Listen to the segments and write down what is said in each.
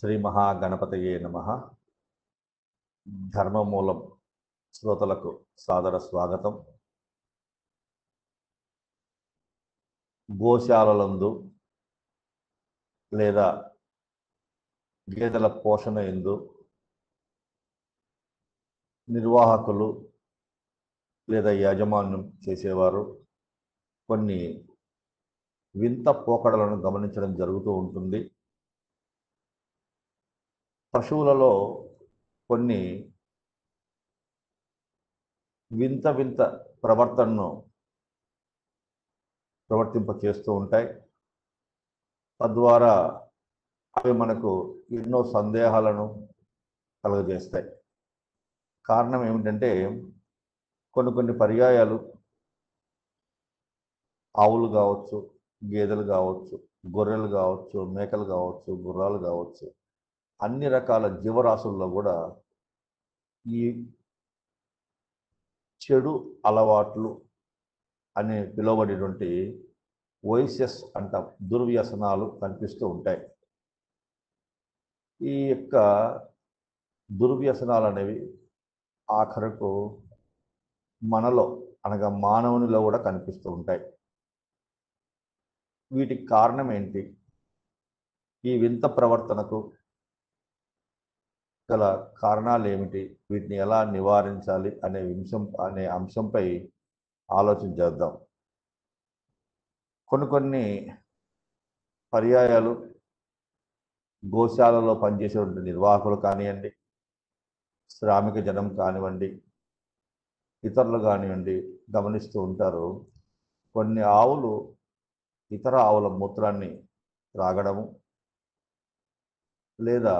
శ్రీ మహాగణపతయే నమ ధర్మమూలం శ్రోతలకు సాదర స్వాగతం గోశాలలందు లేదా గేదెల పోషణ ఎందు నిర్వాహకులు లేదా యాజమాన్యం చేసేవారు కొన్ని వింత పోకడలను గమనించడం జరుగుతూ ఉంటుంది పశువులలో కొన్ని వింత వింత ప్రవర్తనను ప్రవర్తింప చేస్తూ ఉంటాయి తద్వారా అవి మనకు ఎన్నో సందేహాలను కలుగజేస్తాయి కారణం ఏమిటంటే కొన్ని కొన్ని పర్యాయాలు ఆవులు కావచ్చు గేదెలు కావచ్చు గొర్రెలు కావచ్చు మేకలు కావచ్చు గుర్రాలు కావచ్చు అన్ని రకాల జీవరాశుల్లో కూడా ఈ చెడు అలవాట్లు అని పిలువబడేటువంటి వైసెస్ అంటాం దుర్వ్యసనాలు కనిపిస్తూ ఉంటాయి ఈ యొక్క దుర్వ్యసనాలు అనేవి ఆఖరకు మనలో అనగా మానవునిలో కూడా కనిపిస్తూ ఉంటాయి వీటికి కారణం ఏంటి ఈ వింత ప్రవర్తనకు గల కారణాలు ఏమిటి వీటిని ఎలా నివారించాలి అనే అంశం అనే అంశంపై ఆలోచన చేద్దాం కొన్ని కొన్ని పర్యాయాలు గోశాలలో పనిచేసేటువంటి నిర్వాహకులు కానివ్వండి శ్రామిక జనం కానివ్వండి ఇతరులు కానివ్వండి గమనిస్తూ ఉంటారు కొన్ని ఆవులు ఇతర ఆవుల మూత్రాన్ని త్రాగడము లేదా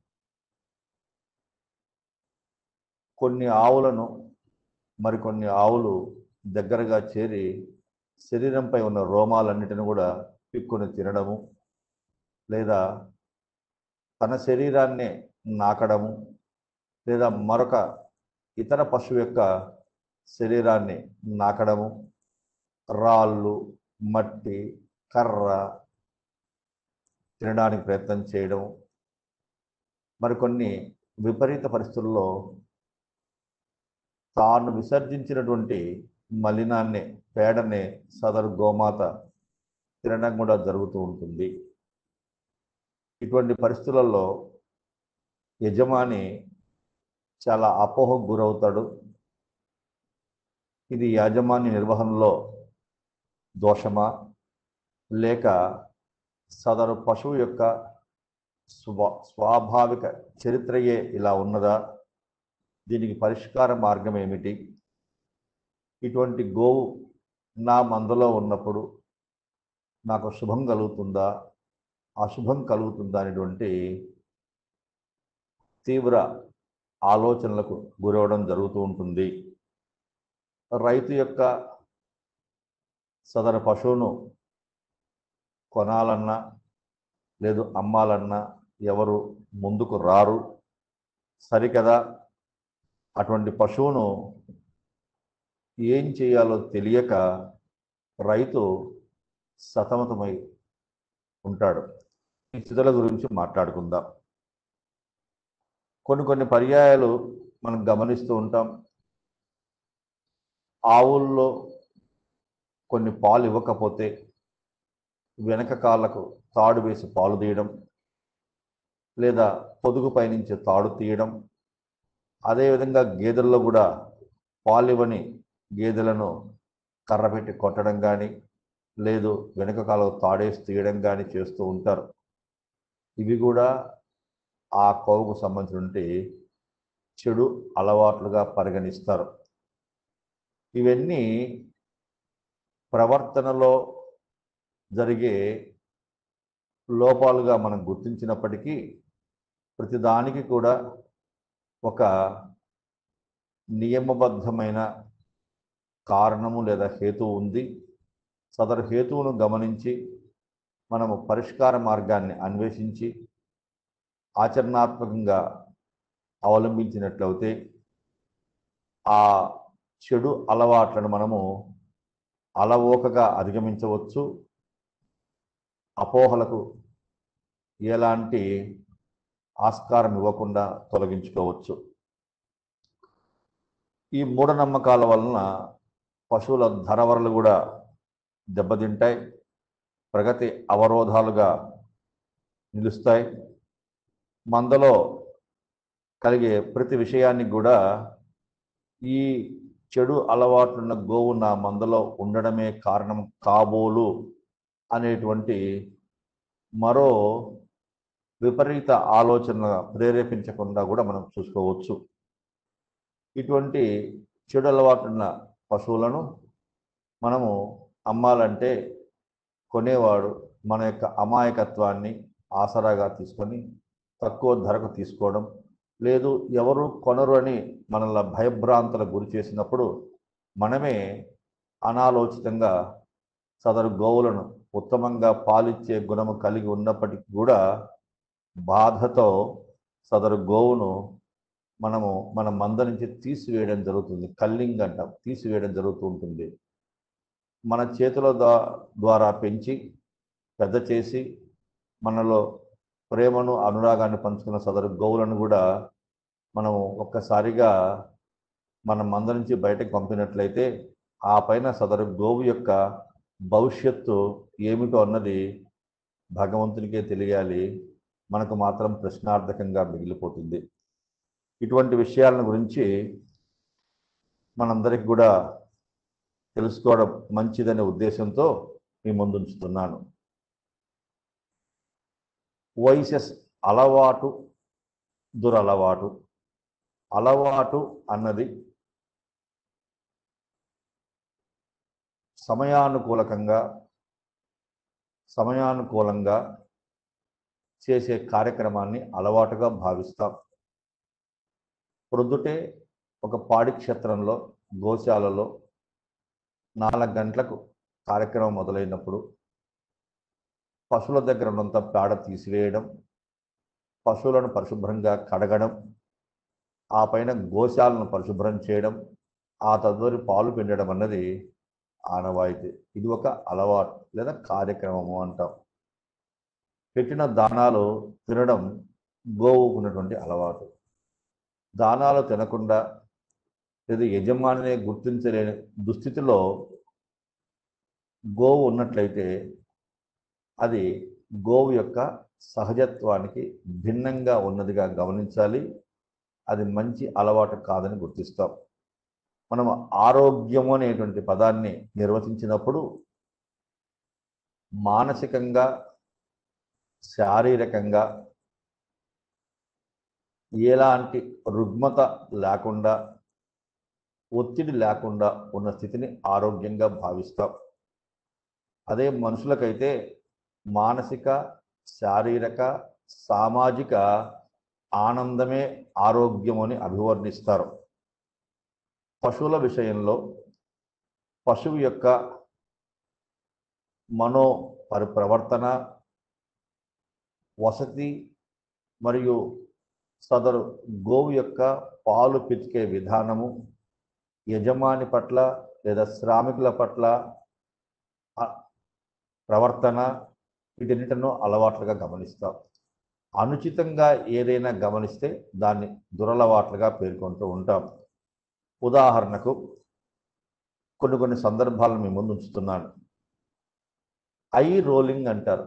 కొన్ని ఆవులను మరికొన్ని ఆవులు దగ్గరగా చేరి శరీరంపై ఉన్న రోమాలన్నిటిని కూడా పిక్కుని తినడము లేదా తన శరీరాన్నే నాకడము లేదా మరొక ఇతర పశువు యొక్క శరీరాన్ని నాకడము రాళ్ళు మట్టి కర్ర తినడానికి ప్రయత్నం చేయడం మరికొన్ని విపరీత పరిస్థితుల్లో తాను విసర్జించినటువంటి మలినాన్ని పేడని సదరు గోమాత తినడం కూడా జరుగుతూ ఉంటుంది ఇటువంటి పరిస్థితులలో యజమాని చాలా అపోహకు గురవుతాడు ఇది యాజమాన్య నిర్వహణలో దోషమా లేక సదరు పశువు యొక్క స్వా స్వాభావిక చరిత్రయే ఇలా ఉన్నదా దీనికి పరిష్కార మార్గం ఏమిటి ఇటువంటి గోవు నా మందలో ఉన్నప్పుడు నాకు శుభం కలుగుతుందా అశుభం కలుగుతుందా అనేటువంటి తీవ్ర ఆలోచనలకు గురవడం జరుగుతూ ఉంటుంది రైతు యొక్క సదరు పశువును కొనాలన్నా లేదు అమ్మాలన్నా ఎవరు ముందుకు రారు సరికదా అటువంటి పశువును ఏం చేయాలో తెలియక రైతు సతమతమై ఉంటాడు ఈ స్థితుల గురించి మాట్లాడుకుందాం కొన్ని కొన్ని పర్యాయాలు మనం గమనిస్తూ ఉంటాం ఆవుల్లో కొన్ని పాలు ఇవ్వకపోతే వెనక కాళ్ళకు తాడు వేసి పాలు తీయడం లేదా పొదుగు పైనుంచి తాడు తీయడం అదేవిధంగా గేదెల్లో కూడా పాలివ్వని గేదెలను కర్ర పెట్టి కొట్టడం కానీ లేదు వెనుక కాలం తాడేసి తీయడం కానీ చేస్తూ ఉంటారు ఇవి కూడా ఆ కోవుకు సంబంధించినటువంటి చెడు అలవాట్లుగా పరిగణిస్తారు ఇవన్నీ ప్రవర్తనలో జరిగే లోపాలుగా మనం గుర్తించినప్పటికీ ప్రతిదానికి కూడా ఒక నియమబద్ధమైన కారణము లేదా హేతువు ఉంది సదరు హేతువును గమనించి మనము పరిష్కార మార్గాన్ని అన్వేషించి ఆచరణాత్మకంగా అవలంబించినట్లయితే ఆ చెడు అలవాట్లను మనము అలవోకగా అధిగమించవచ్చు అపోహలకు ఎలాంటి ఆస్కారం ఇవ్వకుండా తొలగించుకోవచ్చు ఈ మూఢనమ్మకాల వలన పశువుల ధరవరలు కూడా దెబ్బతింటాయి ప్రగతి అవరోధాలుగా నిలుస్తాయి మందలో కలిగే ప్రతి విషయానికి కూడా ఈ చెడు అలవాట్లున్న గోవు నా మందలో ఉండడమే కారణం కాబోలు అనేటువంటి మరో విపరీత ఆలోచన ప్రేరేపించకుండా కూడా మనం చూసుకోవచ్చు ఇటువంటి చెడు అలవాటున్న పశువులను మనము అమ్మాలంటే కొనేవాడు మన యొక్క అమాయకత్వాన్ని ఆసరాగా తీసుకొని తక్కువ ధరకు తీసుకోవడం లేదు ఎవరు కొనరు అని మనల్ని భయభ్రాంతులకు గురి చేసినప్పుడు మనమే అనాలోచితంగా సదరు గోవులను ఉత్తమంగా పాలిచ్చే గుణము కలిగి ఉన్నప్పటికీ కూడా బాధతో సదరు గోవును మనము మన మంద నుంచి తీసివేయడం జరుగుతుంది కల్లింగ్ అంటాం తీసివేయడం జరుగుతూ ఉంటుంది మన చేతుల ద్వా- ద్వారా పెంచి పెద్ద చేసి మనలో ప్రేమను అనురాగాన్ని పంచుకున్న సదరు గోవులను కూడా మనం ఒక్కసారిగా మన మంద నుంచి బయటకు పంపినట్లయితే ఆ పైన సదరు గోవు యొక్క భవిష్యత్తు ఏమిటో అన్నది భగవంతునికే తెలియాలి మనకు మాత్రం ప్రశ్నార్థకంగా మిగిలిపోతుంది ఇటువంటి విషయాలను గురించి మనందరికి కూడా తెలుసుకోవడం మంచిదనే ఉద్దేశంతో మీ ముందుంచుతున్నాను వైసెస్ అలవాటు దురలవాటు అలవాటు అన్నది సమయానుకూలకంగా సమయానుకూలంగా చేసే కార్యక్రమాన్ని అలవాటుగా భావిస్తాం ప్రొద్దుటే ఒక పాడి క్షేత్రంలో గోశాలలో నాలుగు గంటలకు కార్యక్రమం మొదలైనప్పుడు పశువుల దగ్గర ఉన్నంత పేడ తీసివేయడం పశువులను పరిశుభ్రంగా కడగడం ఆ పైన గోశాలను పరిశుభ్రం చేయడం ఆ తదుపరి పాలు పిండడం అన్నది ఆనవాయితీ ఇది ఒక అలవాటు లేదా కార్యక్రమము అంటాం పెట్టిన దానాలు తినడం గోవుకు ఉన్నటువంటి అలవాటు దానాలు తినకుండా లేదా యజమానినే గుర్తించలేని దుస్థితిలో గోవు ఉన్నట్లయితే అది గోవు యొక్క సహజత్వానికి భిన్నంగా ఉన్నదిగా గమనించాలి అది మంచి అలవాటు కాదని గుర్తిస్తాం మనం ఆరోగ్యము అనేటువంటి పదాన్ని నిర్వచించినప్పుడు మానసికంగా శారీరకంగా ఎలాంటి రుగ్మత లేకుండా ఒత్తిడి లేకుండా ఉన్న స్థితిని ఆరోగ్యంగా భావిస్తాం అదే మనుషులకైతే మానసిక శారీరక సామాజిక ఆనందమే ఆరోగ్యం అని అభివర్ణిస్తారు పశువుల విషయంలో పశువు యొక్క మనో పరి ప్రవర్తన వసతి మరియు సదరు గోవు యొక్క పాలు పితికే విధానము యజమాని పట్ల లేదా శ్రామికుల పట్ల ఆ ప్రవర్తన వీటన్నిటినూ అలవాట్లుగా గమనిస్తాం అనుచితంగా ఏదైనా గమనిస్తే దాన్ని దురలవాట్లుగా పేర్కొంటూ ఉంటాం ఉదాహరణకు కొన్ని కొన్ని సందర్భాలను మీ ముందు ఉంచుతున్నాను ఐ రోలింగ్ అంటారు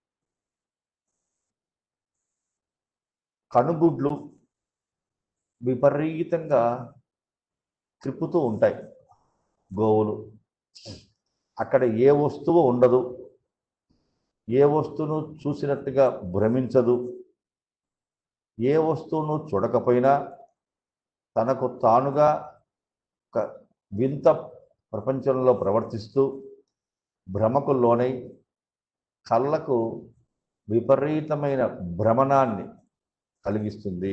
కనుగుడ్లు విపరీతంగా త్రిప్పుతూ ఉంటాయి గోవులు అక్కడ ఏ వస్తువు ఉండదు ఏ వస్తువును చూసినట్టుగా భ్రమించదు ఏ వస్తువును చూడకపోయినా తనకు తానుగా ఒక వింత ప్రపంచంలో ప్రవర్తిస్తూ భ్రమకు లోనై కళ్ళకు విపరీతమైన భ్రమణాన్ని కలిగిస్తుంది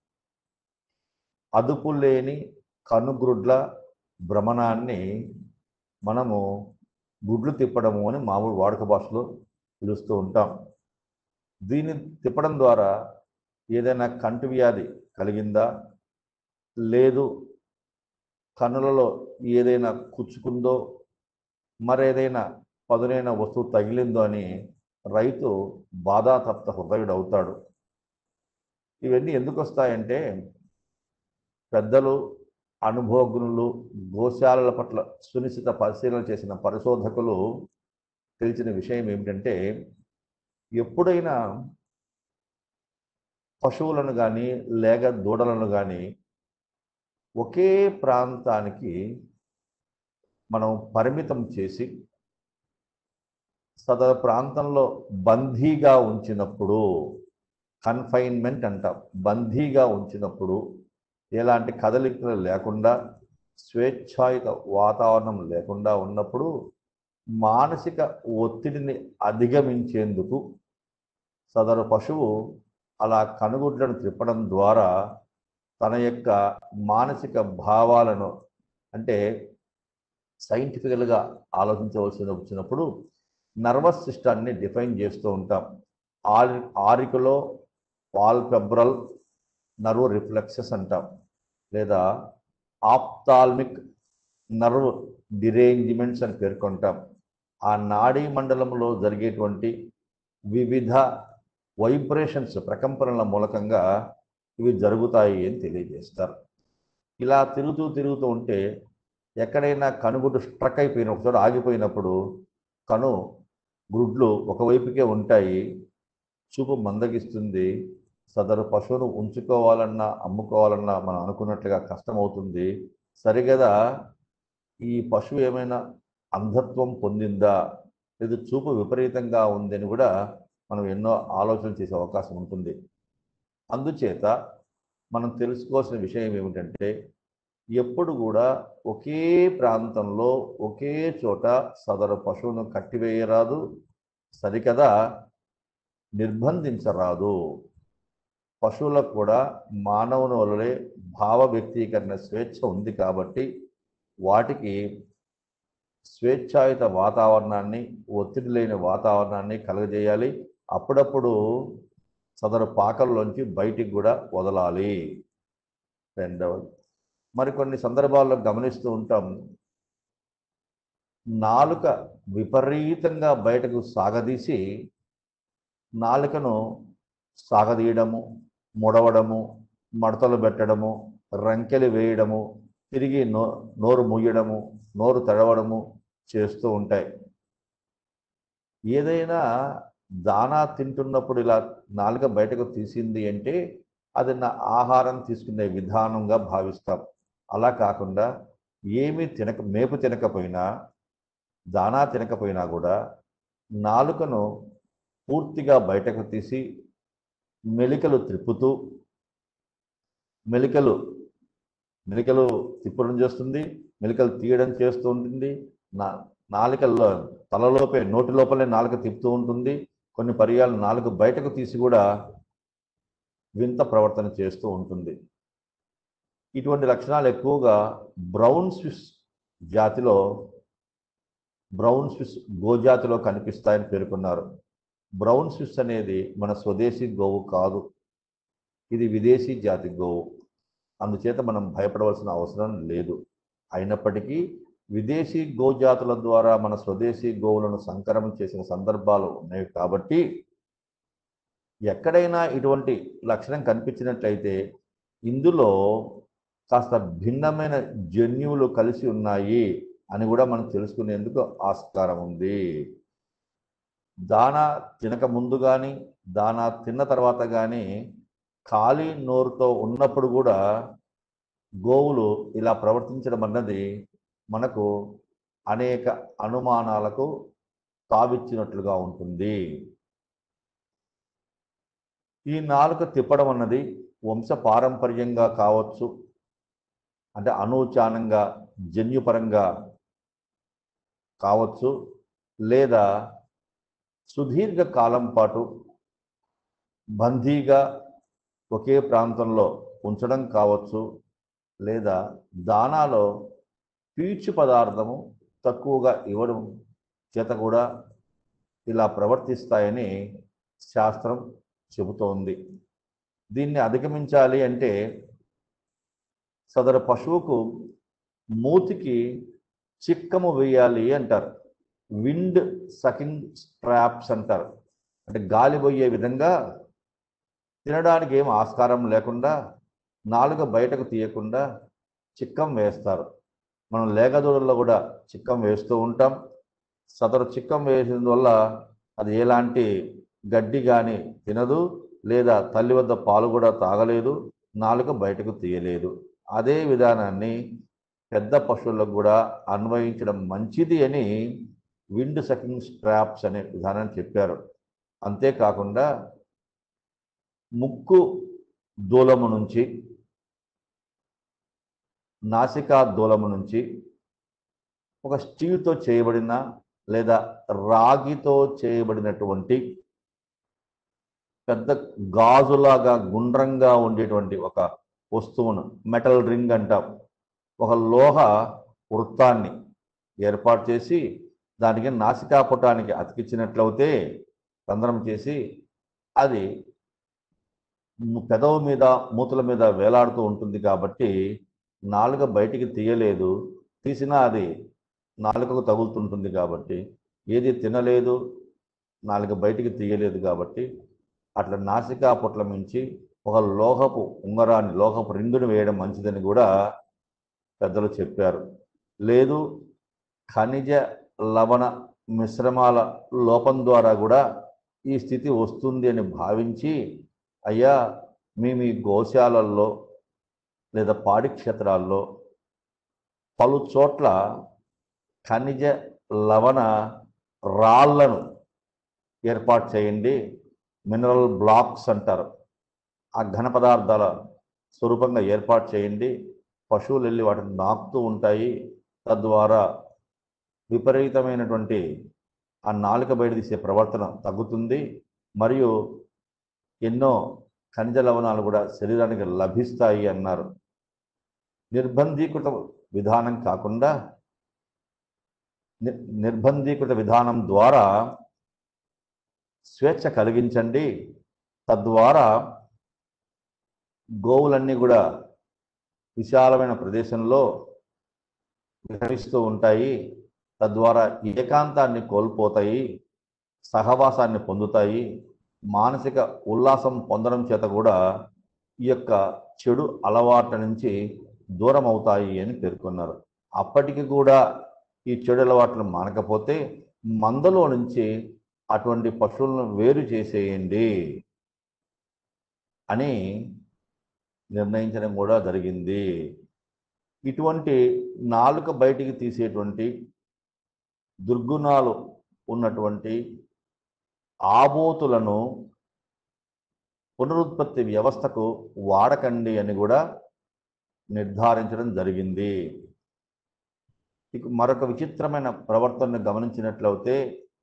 అదుపు లేని కనుగ్రుడ్ల భ్రమణాన్ని మనము గుడ్లు తిప్పడము అని మామూలు వాడుక భాషలో పిలుస్తూ ఉంటాం దీన్ని తిప్పడం ద్వారా ఏదైనా కంటి వ్యాధి కలిగిందా లేదు కన్నులలో ఏదైనా కుచ్చుకుందో మరేదైనా పదునైన వస్తువు తగిలిందో అని రైతు బాధాతప్త హృదయుడు అవుతాడు ఇవన్నీ ఎందుకు వస్తాయంటే పెద్దలు అనుభవజ్ఞులు గోశాలల పట్ల సునిశ్చిత పరిశీలన చేసిన పరిశోధకులు తెలిసిన విషయం ఏమిటంటే ఎప్పుడైనా పశువులను కానీ లేక దూడలను కానీ ఒకే ప్రాంతానికి మనం పరిమితం చేసి సదరు ప్రాంతంలో బందీగా ఉంచినప్పుడు కన్ఫైన్మెంట్ అంటాం బందీగా ఉంచినప్పుడు ఎలాంటి కదలికలు లేకుండా స్వేచ్ఛాయుత వాతావరణం లేకుండా ఉన్నప్పుడు మానసిక ఒత్తిడిని అధిగమించేందుకు సదరు పశువు అలా కనుగుడ్లను తిప్పడం ద్వారా తన యొక్క మానసిక భావాలను అంటే సైంటిఫికల్గా ఆలోచించవలసి వచ్చినప్పుడు నర్వస్ సిస్టాన్ని డిఫైన్ చేస్తూ ఉంటాం ఆరి ఆరికలో పాల్పెబ్రల్ నర్వ్ రిఫ్లెక్సెస్ అంటాం లేదా ఆప్తాల్మిక్ నర్వ్ డిరేంజ్మెంట్స్ అని పేర్కొంటాం ఆ నాడీ మండలంలో జరిగేటువంటి వివిధ వైబ్రేషన్స్ ప్రకంపనల మూలకంగా ఇవి జరుగుతాయి అని తెలియజేస్తారు ఇలా తిరుగుతూ తిరుగుతూ ఉంటే ఎక్కడైనా కనుగుడ్డు స్ట్రక్ అయిపోయిన ఒకచోట ఆగిపోయినప్పుడు కను గుడ్లు ఒకవైపుకే ఉంటాయి చూపు మందగిస్తుంది సదరు పశువును ఉంచుకోవాలన్నా అమ్ముకోవాలన్నా మనం అనుకున్నట్లుగా కష్టమవుతుంది సరిగదా ఈ పశువు ఏమైనా అంధత్వం పొందిందా లేదా చూపు విపరీతంగా ఉందని కూడా మనం ఎన్నో ఆలోచనలు చేసే అవకాశం ఉంటుంది అందుచేత మనం తెలుసుకోవాల్సిన విషయం ఏమిటంటే ఎప్పుడు కూడా ఒకే ప్రాంతంలో ఒకే చోట సదరు పశువును కట్టివేయరాదు సరికదా నిర్బంధించరాదు పశువులకు కూడా మానవుని వలలే భావ వ్యక్తీకరణ స్వేచ్ఛ ఉంది కాబట్టి వాటికి స్వేచ్ఛాయుత వాతావరణాన్ని ఒత్తిడి లేని వాతావరణాన్ని కలుగజేయాలి అప్పుడప్పుడు సదరు పాకల్లోంచి బయటికి కూడా వదలాలి రెండవది మరికొన్ని సందర్భాల్లో గమనిస్తూ ఉంటాం నాలుక విపరీతంగా బయటకు సాగదీసి నాలుకను సాగదీయడము ముడవడము మడతలు పెట్టడము రంకెలు వేయడము తిరిగి నో నోరు మూయడము నోరు తడవడము చేస్తూ ఉంటాయి ఏదైనా దానా తింటున్నప్పుడు ఇలా నాలుక బయటకు తీసింది అంటే అది నా ఆహారం తీసుకునే విధానంగా భావిస్తాం అలా కాకుండా ఏమీ తినక మేపు తినకపోయినా దానా తినకపోయినా కూడా నాలుకను పూర్తిగా బయటకు తీసి మెలికలు త్రిప్పుతూ మెలికలు మెలికలు తిప్పడం చేస్తుంది మెలికలు తీయడం చేస్తూ ఉంటుంది నా నాలుకల్లో తలలోపే నోటి లోపలే నాలుక తిప్పుతూ ఉంటుంది కొన్ని పర్యాలు నాలుగు బయటకు తీసి కూడా వింత ప్రవర్తన చేస్తూ ఉంటుంది ఇటువంటి లక్షణాలు ఎక్కువగా బ్రౌన్ స్విస్ జాతిలో బ్రౌన్ స్విస్ గోజాతిలో కనిపిస్తాయని పేర్కొన్నారు బ్రౌన్ స్విస్ అనేది మన స్వదేశీ గోవు కాదు ఇది విదేశీ జాతి గోవు అందుచేత మనం భయపడవలసిన అవసరం లేదు అయినప్పటికీ విదేశీ గోజాతుల ద్వారా మన స్వదేశీ గోవులను సంకరం చేసిన సందర్భాలు ఉన్నాయి కాబట్టి ఎక్కడైనా ఇటువంటి లక్షణం కనిపించినట్లయితే ఇందులో కాస్త భిన్నమైన జన్యువులు కలిసి ఉన్నాయి అని కూడా మనం తెలుసుకునేందుకు ఆస్కారం ఉంది దానా తినక ముందు కానీ దానా తిన్న తర్వాత కానీ ఖాళీ నోరుతో ఉన్నప్పుడు కూడా గోవులు ఇలా ప్రవర్తించడం అన్నది మనకు అనేక అనుమానాలకు తావిచ్చినట్లుగా ఉంటుంది ఈ నాలుక తిప్పడం అన్నది వంశ పారంపర్యంగా కావచ్చు అంటే అనూచానంగా జన్యుపరంగా కావచ్చు లేదా సుదీర్ఘ కాలం పాటు బందీగా ఒకే ప్రాంతంలో ఉంచడం కావచ్చు లేదా దానాలో పీచు పదార్థము తక్కువగా ఇవ్వడం చేత కూడా ఇలా ప్రవర్తిస్తాయని శాస్త్రం చెబుతోంది దీన్ని అధిగమించాలి అంటే సదరు పశువుకు మూతికి చిక్కము వేయాలి అంటారు విండ్ సకింగ్ స్ట్రాప్స్ అంటారు అంటే గాలి పోయే విధంగా తినడానికి ఏం ఆస్కారం లేకుండా నాలుక బయటకు తీయకుండా చిక్కం వేస్తారు మనం లేగదూడల్లో కూడా చిక్కం వేస్తూ ఉంటాం సదరు చిక్కం వేసిన వల్ల అది ఎలాంటి గడ్డి కానీ తినదు లేదా తల్లి వద్ద పాలు కూడా తాగలేదు నాలుక బయటకు తీయలేదు అదే విధానాన్ని పెద్ద పశువులకు కూడా అన్వయించడం మంచిది అని విండ్ సకింగ్ స్ట్రాప్స్ అనే విధానాన్ని చెప్పారు అంతేకాకుండా ముక్కు దూలము నుంచి నాసికా దూలము నుంచి ఒక స్టీల్తో చేయబడిన లేదా రాగితో చేయబడినటువంటి పెద్ద గాజులాగా గుండ్రంగా ఉండేటువంటి ఒక వస్తువును మెటల్ రింగ్ అంటాం ఒక లోహ వృత్తాన్ని ఏర్పాటు చేసి దానికి నాసికాపుటానికి అతికించినట్లయితే రంధ్రం చేసి అది ము- పెదవు మీద మూతల మీద వేలాడుతూ ఉంటుంది కాబట్టి నాలుక బయటికి తీయలేదు తీసినా అది నాలుకకు తగులుతుంటుంది కాబట్టి ఏది తినలేదు నాలుక బయటికి తీయలేదు కాబట్టి అట్లా నాసికా పొట్ల మించి ఒక లోహపు ఉంగరాన్ని లోహపు రింగుని వేయడం మంచిదని కూడా పెద్దలు చెప్పారు లేదు ఖనిజ లవణ మిశ్రమాల లోపం ద్వారా కూడా ఈ స్థితి వస్తుంది అని భావించి అయ్యా మీ మీ గోశాలల్లో లేదా పాడి క్షేత్రాల్లో పలు చోట్ల ఖనిజ లవణ రాళ్లను ఏర్పాటు చేయండి మినరల్ బ్లాక్స్ అంటారు ఆ ఘన పదార్థాల స్వరూపంగా ఏర్పాటు చేయండి పశువులు వెళ్ళి వాటిని నాకుతూ ఉంటాయి తద్వారా విపరీతమైనటువంటి ఆ నాలుక బయట తీసే ప్రవర్తన తగ్గుతుంది మరియు ఎన్నో ఖనిజ లవణాలు కూడా శరీరానికి లభిస్తాయి అన్నారు నిర్బంధీకృత విధానం కాకుండా ని- నిర్బంధీకృత విధానం ద్వారా స్వేచ్ఛ కలిగించండి తద్వారా గోవులన్నీ కూడా విశాలమైన ప్రదేశంలో విహరిస్తూ ఉంటాయి తద్వారా ఏకాంతాన్ని కోల్పోతాయి సహవాసాన్ని పొందుతాయి మానసిక ఉల్లాసం పొందడం చేత కూడా ఈ యొక్క చెడు అలవాట్ల నుంచి దూరం అవుతాయి అని పేర్కొన్నారు అప్పటికి కూడా ఈ చెడు అలవాట్లు మానకపోతే మందలో నుంచి అటువంటి పశువులను వేరు చేసేయండి అని నిర్ణయించడం కూడా జరిగింది ఇటువంటి నాలుక బయటికి తీసేటువంటి దుర్గుణాలు ఉన్నటువంటి ఆబోతులను పునరుత్పత్తి వ్యవస్థకు వాడకండి అని కూడా నిర్ధారించడం జరిగింది ఇక మరొక విచిత్రమైన ప్రవర్తనను గమనించినట్లయితే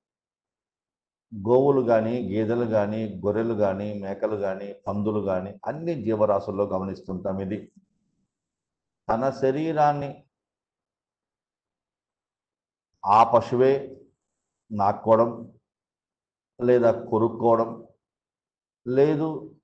గోవులు కానీ గేదెలు కానీ గొర్రెలు కానీ మేకలు కానీ పందులు కానీ అన్ని జీవరాశుల్లో గమనిస్తుంటాం ఇది తన శరీరాన్ని ఆ పశువే నాక్కోవడం లేదా కొరుక్కోవడం లేదు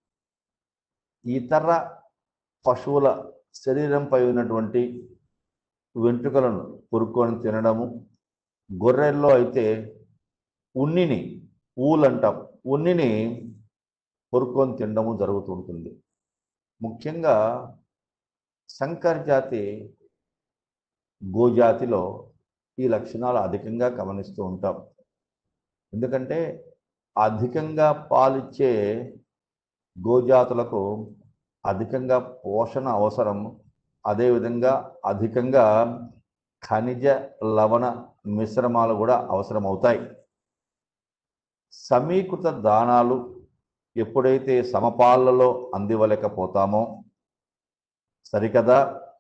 ఇతర పశువుల శరీరంపై ఉన్నటువంటి వెంట్రుకలను కొరుక్కొని తినడము గొర్రెల్లో అయితే ఉన్నిని ఊలంటాం ఉన్నిని కొరుక్కొని తినడము జరుగుతుంటుంది ముఖ్యంగా శంకర్ జాతి గోజాతిలో ఈ లక్షణాలు అధికంగా గమనిస్తూ ఉంటాం ఎందుకంటే అధికంగా పాలిచ్చే గోజాతులకు అధికంగా పోషణ అవసరం అదేవిధంగా అధికంగా ఖనిజ లవణ మిశ్రమాలు కూడా అవసరం అవుతాయి సమీకృత దానాలు ఎప్పుడైతే సమపాలలో అందివ్వలేకపోతామో సరికదా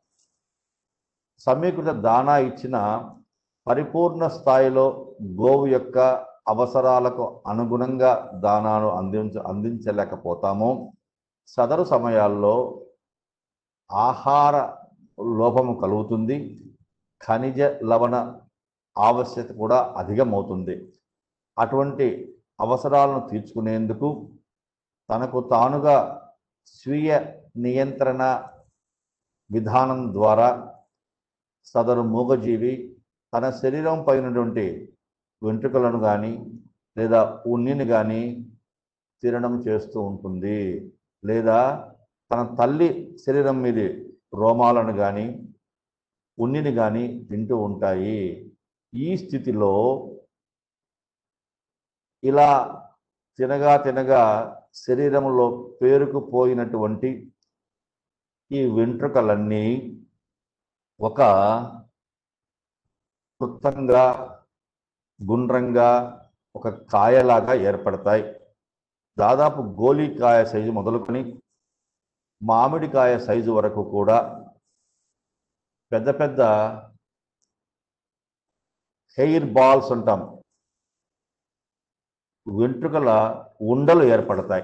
సమీకృత దానా ఇచ్చిన పరిపూర్ణ స్థాయిలో గోవు యొక్క అవసరాలకు అనుగుణంగా దానాను అందించ అందించలేకపోతామో సదరు సమయాల్లో ఆహార లోపము కలుగుతుంది ఖనిజ లవణ ఆవశ్యకత కూడా అధికమవుతుంది అటువంటి అవసరాలను తీర్చుకునేందుకు తనకు తానుగా స్వీయ నియంత్రణ విధానం ద్వారా సదరు మూగజీవి తన శరీరం పైనటువంటి వెంట్రుకలను కానీ లేదా ఉన్నిని కానీ తినడం చేస్తూ ఉంటుంది లేదా తన తల్లి శరీరం మీద రోమాలను కానీ ఉన్నిని కానీ తింటూ ఉంటాయి ఈ స్థితిలో ఇలా తినగా తినగా శరీరంలో పేరుకుపోయినటువంటి ఈ వెంట్రుకలన్నీ ఒక వృత్తంగా గుండ్రంగా ఒక కాయలాగా ఏర్పడతాయి దాదాపు గోలీకాయ సైజు మొదలుకొని మామిడికాయ సైజు వరకు కూడా పెద్ద పెద్ద హెయిర్ బాల్స్ అంటాం వెంట్రుకల ఉండలు ఏర్పడతాయి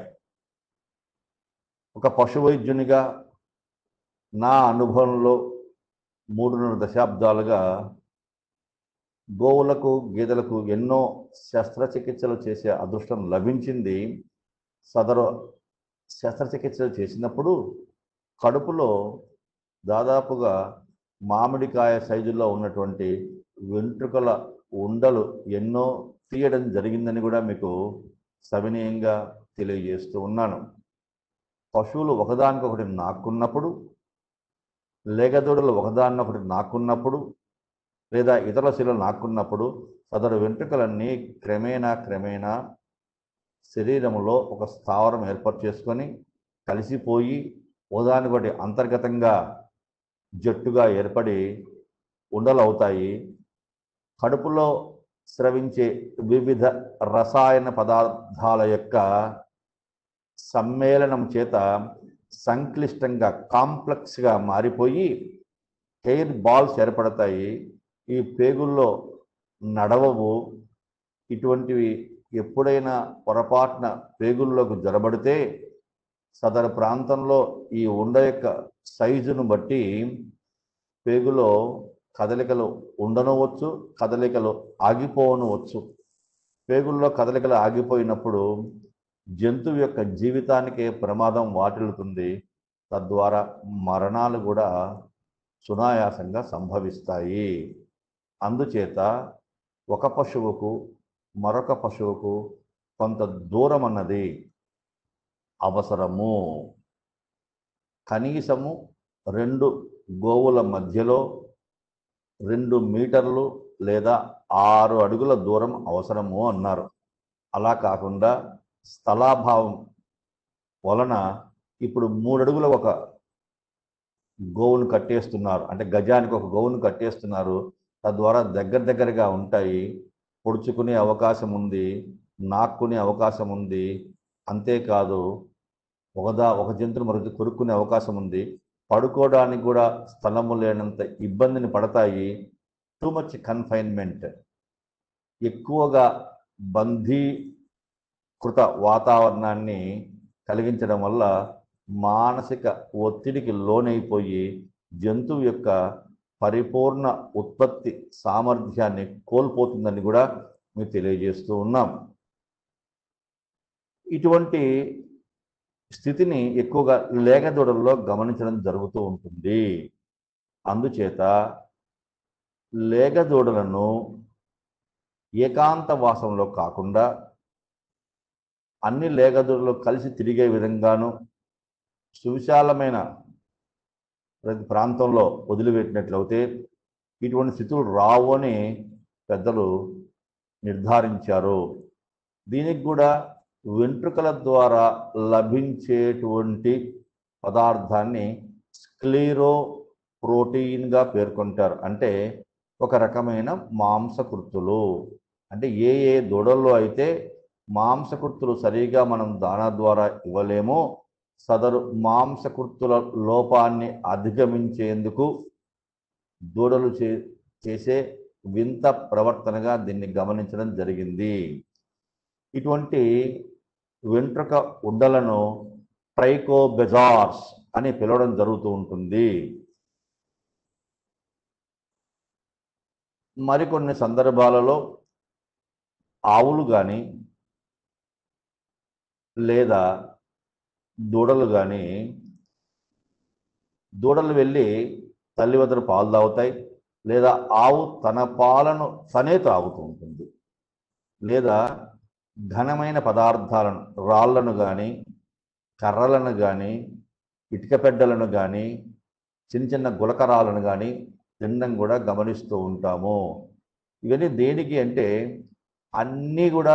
ఒక పశు వైద్యునిగా నా అనుభవంలో మూడున్నర దశాబ్దాలుగా గోవులకు గేదెలకు ఎన్నో శస్త్రచికిత్సలు చేసే అదృష్టం లభించింది సదరు శస్త్రచికిత్సలు చేసినప్పుడు కడుపులో దాదాపుగా మామిడికాయ సైజులో ఉన్నటువంటి వెంట్రుకల ఉండలు ఎన్నో తీయడం జరిగిందని కూడా మీకు సవినయంగా తెలియజేస్తూ ఉన్నాను పశువులు ఒకదానికొకటి నాక్కున్నప్పుడు లేగదూడలు ఒకదాన్నొకటి నాక్కున్నప్పుడు లేదా ఇతర శిలలు నాక్కున్నప్పుడు సదరు వెంట్రుకలన్నీ క్రమేణా క్రమేణా శరీరంలో ఒక స్థావరం ఏర్పాటు చేసుకొని కలిసిపోయి ఒకదానికొకటి అంతర్గతంగా జట్టుగా ఏర్పడి ఉండలవుతాయి కడుపులో స్రవించే వివిధ రసాయన పదార్థాల యొక్క సమ్మేళనం చేత సంక్లిష్టంగా కాంప్లెక్స్గా మారిపోయి హెయిర్ బాల్స్ ఏర్పడతాయి ఈ పేగుల్లో నడవవు ఇటువంటివి ఎప్పుడైనా పొరపాటున పేగుల్లోకి జొరబడితే సదరు ప్రాంతంలో ఈ ఉండ యొక్క సైజును బట్టి పేగులో కదలికలు ఉండనవచ్చు కదలికలు ఆగిపోనవచ్చు పేగుల్లో కదలికలు ఆగిపోయినప్పుడు జంతువు యొక్క జీవితానికే ప్రమాదం వాటిల్లుతుంది తద్వారా మరణాలు కూడా సునాయాసంగా సంభవిస్తాయి అందుచేత ఒక పశువుకు మరొక పశువుకు కొంత దూరం అన్నది అవసరము కనీసము రెండు గోవుల మధ్యలో రెండు మీటర్లు లేదా ఆరు అడుగుల దూరం అవసరము అన్నారు అలా కాకుండా స్థలాభావం వలన ఇప్పుడు మూడు అడుగుల ఒక గోవును కట్టేస్తున్నారు అంటే గజానికి ఒక గోవును కట్టేస్తున్నారు తద్వారా దగ్గర దగ్గరగా ఉంటాయి పొడుచుకునే అవకాశం ఉంది నాక్కునే అవకాశం ఉంది అంతేకాదు ఒకదా ఒక జంతువును మరొకటి కొరుక్కునే అవకాశం ఉంది పడుకోవడానికి కూడా స్థలము లేనంత ఇబ్బందిని పడతాయి టూ మచ్ కన్ఫైన్మెంట్ ఎక్కువగా బంధీకృత వాతావరణాన్ని కలిగించడం వల్ల మానసిక ఒత్తిడికి లోనైపోయి జంతువు యొక్క పరిపూర్ణ ఉత్పత్తి సామర్థ్యాన్ని కోల్పోతుందని కూడా మీకు తెలియజేస్తూ ఉన్నాం ఇటువంటి స్థితిని ఎక్కువగా లేగదూడల్లో గమనించడం జరుగుతూ ఉంటుంది అందుచేత లేగదూడలను ఏకాంత వాసంలో కాకుండా అన్ని లేగదూడలు కలిసి తిరిగే విధంగాను సువిశాలమైన ప్రతి ప్రాంతంలో వదిలిపెట్టినట్లయితే ఇటువంటి స్థితులు రావు అని పెద్దలు నిర్ధారించారు దీనికి కూడా వెంట్రుకల ద్వారా లభించేటువంటి పదార్థాన్ని స్క్లీరో ప్రోటీన్గా పేర్కొంటారు అంటే ఒక రకమైన మాంసకృతులు అంటే ఏ ఏ దూడల్లో అయితే మాంసకృతులు సరిగా మనం దానా ద్వారా ఇవ్వలేమో సదరు మాంసకృతుల లోపాన్ని అధిగమించేందుకు దూడలు చే చేసే వింత ప్రవర్తనగా దీన్ని గమనించడం జరిగింది ఇటువంటి వెంట్రుక ఉండలను ట్రైకోబెజార్స్ అని పిలవడం జరుగుతూ ఉంటుంది మరికొన్ని సందర్భాలలో ఆవులు కానీ లేదా దూడలు కానీ దూడలు వెళ్ళి తల్లి వద్ద పాలు తాగుతాయి లేదా ఆవు తన పాలను తనే తాగుతూ ఉంటుంది లేదా ఘనమైన పదార్థాలను రాళ్లను కానీ కర్రలను కానీ ఇటుక పెడ్డలను కానీ చిన్న చిన్న గులకరాలను కానీ తినడం కూడా గమనిస్తూ ఉంటాము ఇవన్నీ దేనికి అంటే అన్నీ కూడా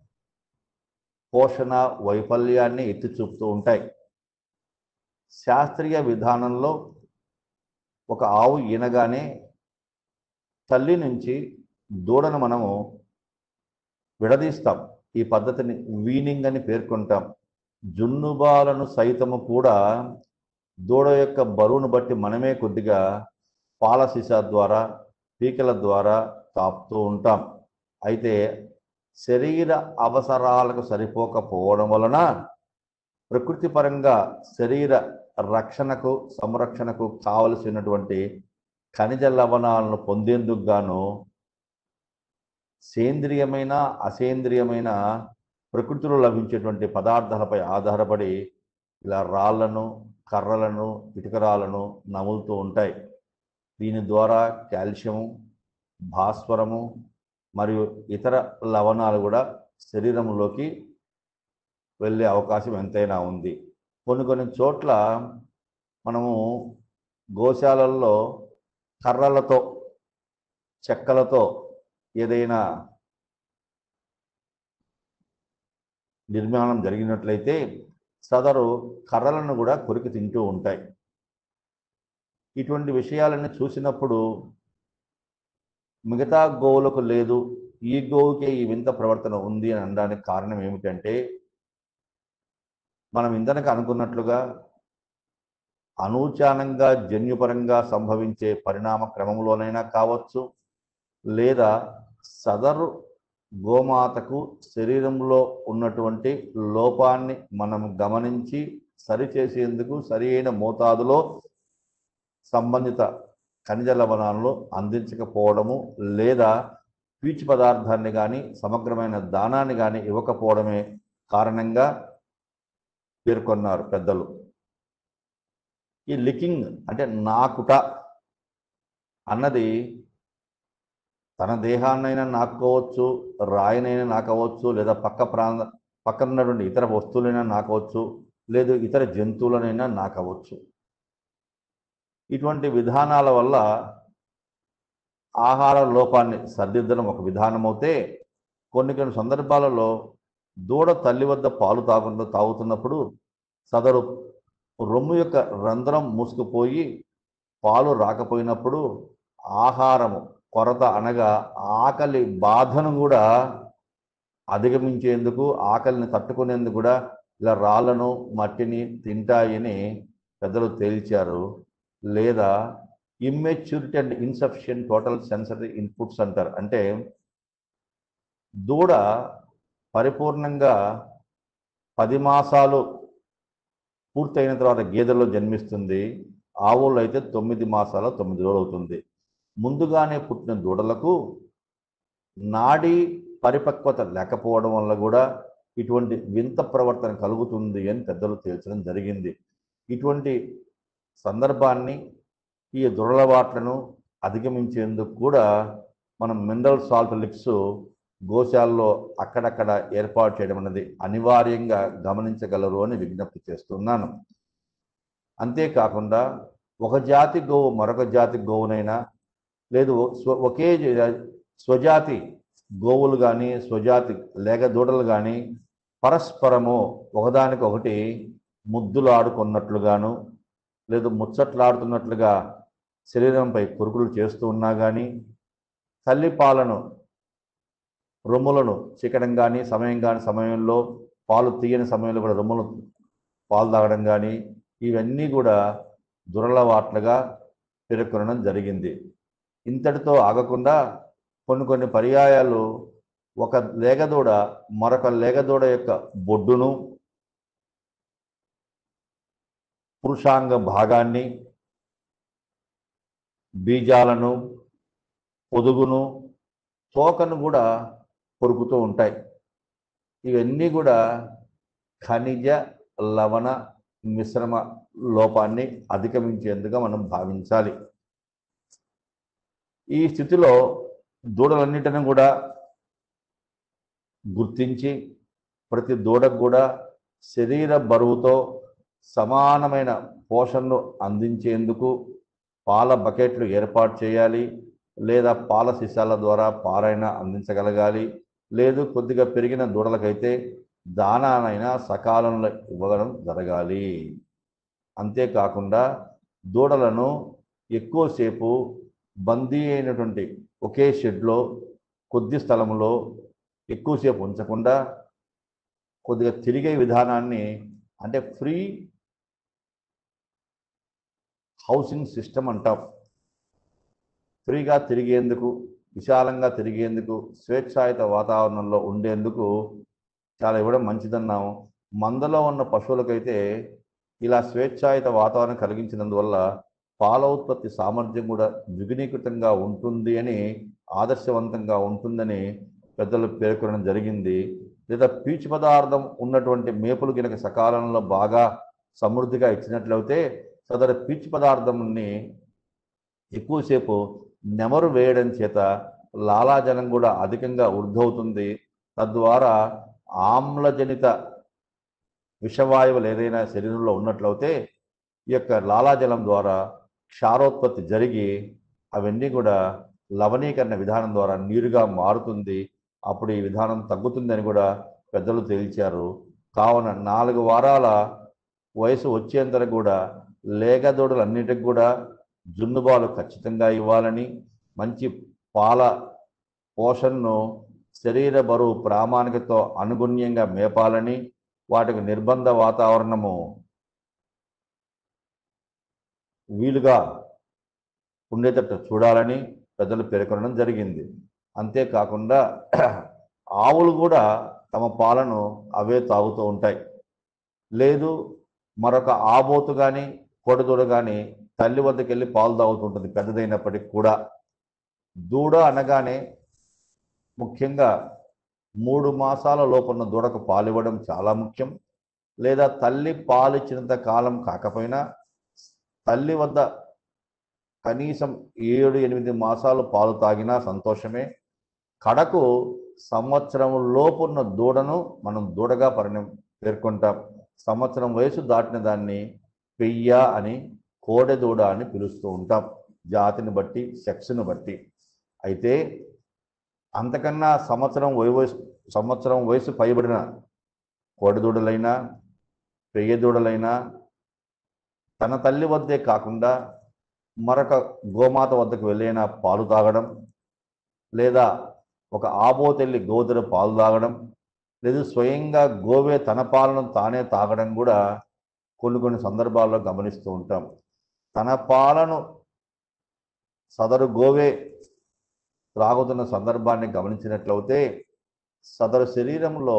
పోషణ వైఫల్యాన్ని ఎత్తి చూపుతూ ఉంటాయి శాస్త్రీయ విధానంలో ఒక ఆవు ఈనగానే తల్లి నుంచి దూడను మనము విడదీస్తాం ఈ పద్ధతిని వీనింగ్ అని పేర్కొంటాం జున్నుబాలను సైతము కూడా దూడ యొక్క బరువును బట్టి మనమే కొద్దిగా పాల సీసా ద్వారా పీకల ద్వారా తాపుతూ ఉంటాం అయితే శరీర అవసరాలకు సరిపోకపోవడం వలన ప్రకృతి పరంగా శరీర రక్షణకు సంరక్షణకు కావలసినటువంటి ఖనిజ లవణాలను పొందేందుకు గాను సేంద్రియమైన అసేంద్రియమైన ప్రకృతిలో లభించేటువంటి పదార్థాలపై ఆధారపడి ఇలా రాళ్లను కర్రలను ఇటుకరాలను నములుతూ ఉంటాయి దీని ద్వారా కాల్షియము భాస్వరము మరియు ఇతర లవణాలు కూడా శరీరంలోకి వెళ్ళే అవకాశం ఎంతైనా ఉంది కొన్ని కొన్ని చోట్ల మనము గోశాలల్లో కర్రలతో చెక్కలతో ఏదైనా నిర్మాణం జరిగినట్లయితే సదరు కర్రలను కూడా కొరికి తింటూ ఉంటాయి ఇటువంటి విషయాలను చూసినప్పుడు మిగతా గోవులకు లేదు ఈ గోవుకే ఈ వింత ప్రవర్తన ఉంది అని అనడానికి కారణం ఏమిటంటే మనం ఇందనక అనుకున్నట్లుగా అనూచానంగా జన్యుపరంగా సంభవించే పరిణామ క్రమంలోనైనా కావచ్చు లేదా సదరు గోమాతకు శరీరంలో ఉన్నటువంటి లోపాన్ని మనం గమనించి సరిచేసేందుకు సరి అయిన మోతాదులో సంబంధిత ఖనిజ లవణాలను అందించకపోవడము లేదా పీచు పదార్థాన్ని కానీ సమగ్రమైన దానాన్ని కానీ ఇవ్వకపోవడమే కారణంగా పేర్కొన్నారు పెద్దలు ఈ లికింగ్ అంటే నాకుట అన్నది తన దేహాన్నైనా నాకోవచ్చు రాయినైనా నాకవచ్చు లేదా పక్క ప్రాంత పక్కన ఉన్నటువంటి ఇతర వస్తువులైనా నాకవచ్చు లేదు ఇతర జంతువులనైనా నాకవచ్చు ఇటువంటి విధానాల వల్ల ఆహార లోపాన్ని సరిదిద్దడం ఒక విధానం అయితే కొన్ని కొన్ని సందర్భాలలో దూడ తల్లి వద్ద పాలు తాగు తాగుతున్నప్పుడు సదరు రొమ్ము యొక్క రంధ్రం మూసుకుపోయి పాలు రాకపోయినప్పుడు ఆహారము కొరత అనగా ఆకలి బాధను కూడా అధిగమించేందుకు ఆకలిని తట్టుకునేందుకు కూడా ఇలా రాళ్ళను మట్టిని తింటాయని పెద్దలు తేల్చారు లేదా immaturity and insufficient total sensory inputs అంటారు అంటే దూడ పరిపూర్ణంగా పది మాసాలు పూర్తయిన తర్వాత గేదెల్లో జన్మిస్తుంది ఆవుల్లో అయితే తొమ్మిది మాసాల తొమ్మిది రోజులు అవుతుంది ముందుగానే పుట్టిన దూడలకు నాడీ పరిపక్వత లేకపోవడం వల్ల కూడా ఇటువంటి వింత ప్రవర్తన కలుగుతుంది అని పెద్దలు తేల్చడం జరిగింది ఇటువంటి సందర్భాన్ని ఈ దురలవాట్లను అధిగమించేందుకు కూడా మనం మినరల్ సాల్ట్ లిక్స్ గోశాలలో అక్కడక్కడ ఏర్పాటు చేయడం అనేది అనివార్యంగా గమనించగలరు అని విజ్ఞప్తి చేస్తున్నాను అంతేకాకుండా ఒక జాతి గోవు మరొక జాతి గోవునైనా లేదు స్వ ఒకే జా- స్వజాతి గోవులు కానీ స్వజాతి లేక దూడలు కానీ పరస్పరము ఒకదానికొకటి ముద్దులాడుకున్నట్లుగాను లేదు ముచ్చట్లాడుతున్నట్లుగా శరీరంపై కురుకులు చేస్తూ ఉన్నా కానీ తల్లి పాలను రొమ్ములను చిక్కడం కానీ సమయం కానీ సమయంలో పాలు తీయని సమయంలో కూడా రొమ్ములు పాలు తాగడం కానీ ఇవన్నీ కూడా దురలవాట్లుగా పేర్కొనడం జరిగింది ఇంతటితో ఆగకుండా కొన్ని కొన్ని పర్యాయాలు ఒక లేగదూడ మరొక లేగదూడ యొక్క బొడ్డును పురుషాంగ భాగాన్ని బీజాలను పొదుగును తోకను కూడా కొరుకుతూ ఉంటాయి ఇవన్నీ కూడా ఖనిజ లవణ మిశ్రమ లోపాన్ని అధిగమించేందుగా మనం భావించాలి ఈ స్థితిలో దూడలన్నిటిని కూడా గుర్తించి ప్రతి దూడకు కూడా శరీర బరువుతో సమానమైన పోషణను అందించేందుకు పాల బకెట్లు ఏర్పాటు చేయాలి లేదా పాల సీసాల ద్వారా పాలైనా అందించగలగాలి లేదు కొద్దిగా పెరిగిన దూడలకైతే దానానైనా సకాలంలో ఇవ్వడం జరగాలి అంతేకాకుండా దూడలను ఎక్కువసేపు బందీ అయినటువంటి ఒకే షెడ్లో కొద్ది స్థలంలో ఎక్కువసేపు ఉంచకుండా కొద్దిగా తిరిగే విధానాన్ని అంటే ఫ్రీ హౌసింగ్ సిస్టమ్ అంటాం ఫ్రీగా తిరిగేందుకు విశాలంగా తిరిగేందుకు స్వేచ్ఛాయుత వాతావరణంలో ఉండేందుకు చాలా ఇవ్వడం మంచిదన్నాము మందలో ఉన్న పశువులకైతే ఇలా స్వేచ్ఛాయుత వాతావరణం కలిగించినందువల్ల పాల ఉత్పత్తి సామర్థ్యం కూడా ద్విగుణీకృతంగా ఉంటుంది అని ఆదర్శవంతంగా ఉంటుందని పెద్దలు పేర్కొనడం జరిగింది లేదా పీచు పదార్థం ఉన్నటువంటి మేపులు గినక సకాలంలో బాగా సమృద్ధిగా ఇచ్చినట్లయితే సదరు పీచు పదార్థంని ఎక్కువసేపు నెమరు వేయడం చేత లాలాజలం కూడా అధికంగా వృద్ధవుతుంది తద్వారా ఆమ్లజనిత విషవాయువులు ఏదైనా శరీరంలో ఉన్నట్లయితే ఈ యొక్క లాలాజలం ద్వారా క్షారోత్పత్తి జరిగి అవన్నీ కూడా లవణీకరణ విధానం ద్వారా నీరుగా మారుతుంది అప్పుడు ఈ విధానం తగ్గుతుందని కూడా పెద్దలు తేల్చారు కావున నాలుగు వారాల వయసు వచ్చేంత కూడా లేగదూడలన్నిటికి కూడా జున్నుబాలు ఖచ్చితంగా ఇవ్వాలని మంచి పాల పోషణను శరీర బరువు ప్రామాణికతో అనుగుణ్యంగా మేపాలని వాటికి నిర్బంధ వాతావరణము వీలుగా ఉండేటట్టు చూడాలని పెద్దలు పేర్కొనడం జరిగింది అంతేకాకుండా ఆవులు కూడా తమ పాలను అవే తాగుతూ ఉంటాయి లేదు మరొక ఆబోతు కానీ కోడదూడ కానీ తల్లి వద్దకు వెళ్ళి పాలు తాగుతుంటుంది పెద్దదైనప్పటికీ కూడా దూడ అనగానే ముఖ్యంగా మూడు మాసాల లోపున్న దూడకు పాలు ఇవ్వడం చాలా ముఖ్యం లేదా తల్లి పాలు ఇచ్చినంత కాలం కాకపోయినా తల్లి వద్ద కనీసం ఏడు ఎనిమిది మాసాలు పాలు తాగినా సంతోషమే కడకు సంవత్సరం లోపున్న దూడను మనం దూడగా పరిణం పేర్కొంటాం సంవత్సరం వయసు దాటిన దాన్ని పెయ్య అని కోడె దూడ అని పిలుస్తూ ఉంటాం జాతిని బట్టి సెక్స్ను బట్టి అయితే అంతకన్నా సంవత్సరం వయసు సంవత్సరం వయసు పైబడిన కోడెదూడలైనా పెయ్య దూడలైనా తన తల్లి వద్దే కాకుండా మరొక గోమాత వద్దకు వెళ్ళైనా పాలు తాగడం లేదా ఒక ఆబోతెల్లి గోదర పాలు తాగడం లేదు స్వయంగా గోవే తన పాలను తానే తాగడం కూడా కొన్ని కొన్ని సందర్భాల్లో గమనిస్తూ ఉంటాం తన పాలను సదరు గోవే త్రాగుతున్న సందర్భాన్ని గమనించినట్లయితే సదరు శరీరంలో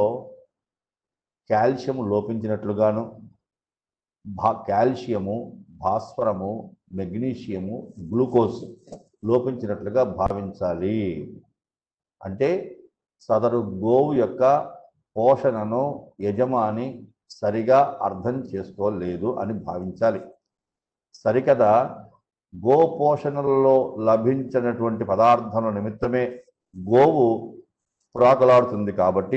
కాల్షియం లోపించినట్లుగాను భా కాల్షియము భాస్వరము మెగ్నీషియము గ్లూకోజ్ లోపించినట్లుగా భావించాలి అంటే సదరు గోవు యొక్క పోషణను యజమాని సరిగా అర్థం చేసుకోలేదు అని భావించాలి సరికదా గో పోషణలో లభించినటువంటి పదార్థాల నిమిత్తమే గోవు పురాకులాడుతుంది కాబట్టి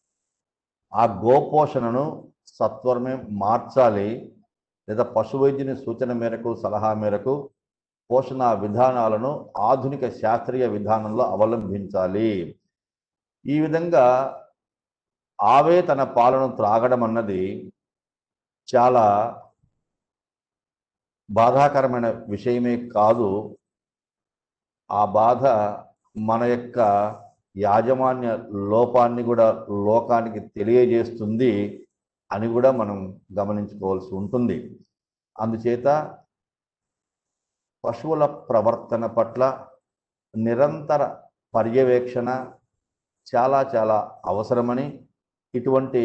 ఆ గోపోషణను సత్వరమే మార్చాలి లేదా పశువైద్యుని సూచన మేరకు సలహా మేరకు పోషణ విధానాలను ఆధునిక శాస్త్రీయ విధానంలో అవలంబించాలి ఈ విధంగా ఆవే తన పాలను త్రాగడం అన్నది చాలా బాధాకరమైన విషయమే కాదు ఆ బాధ మన యొక్క యాజమాన్య లోపాన్ని కూడా లోకానికి తెలియజేస్తుంది అని కూడా మనం గమనించుకోవాల్సి ఉంటుంది అందుచేత పశువుల ప్రవర్తన పట్ల నిరంతర పర్యవేక్షణ చాలా చాలా అవసరమని ఇటువంటి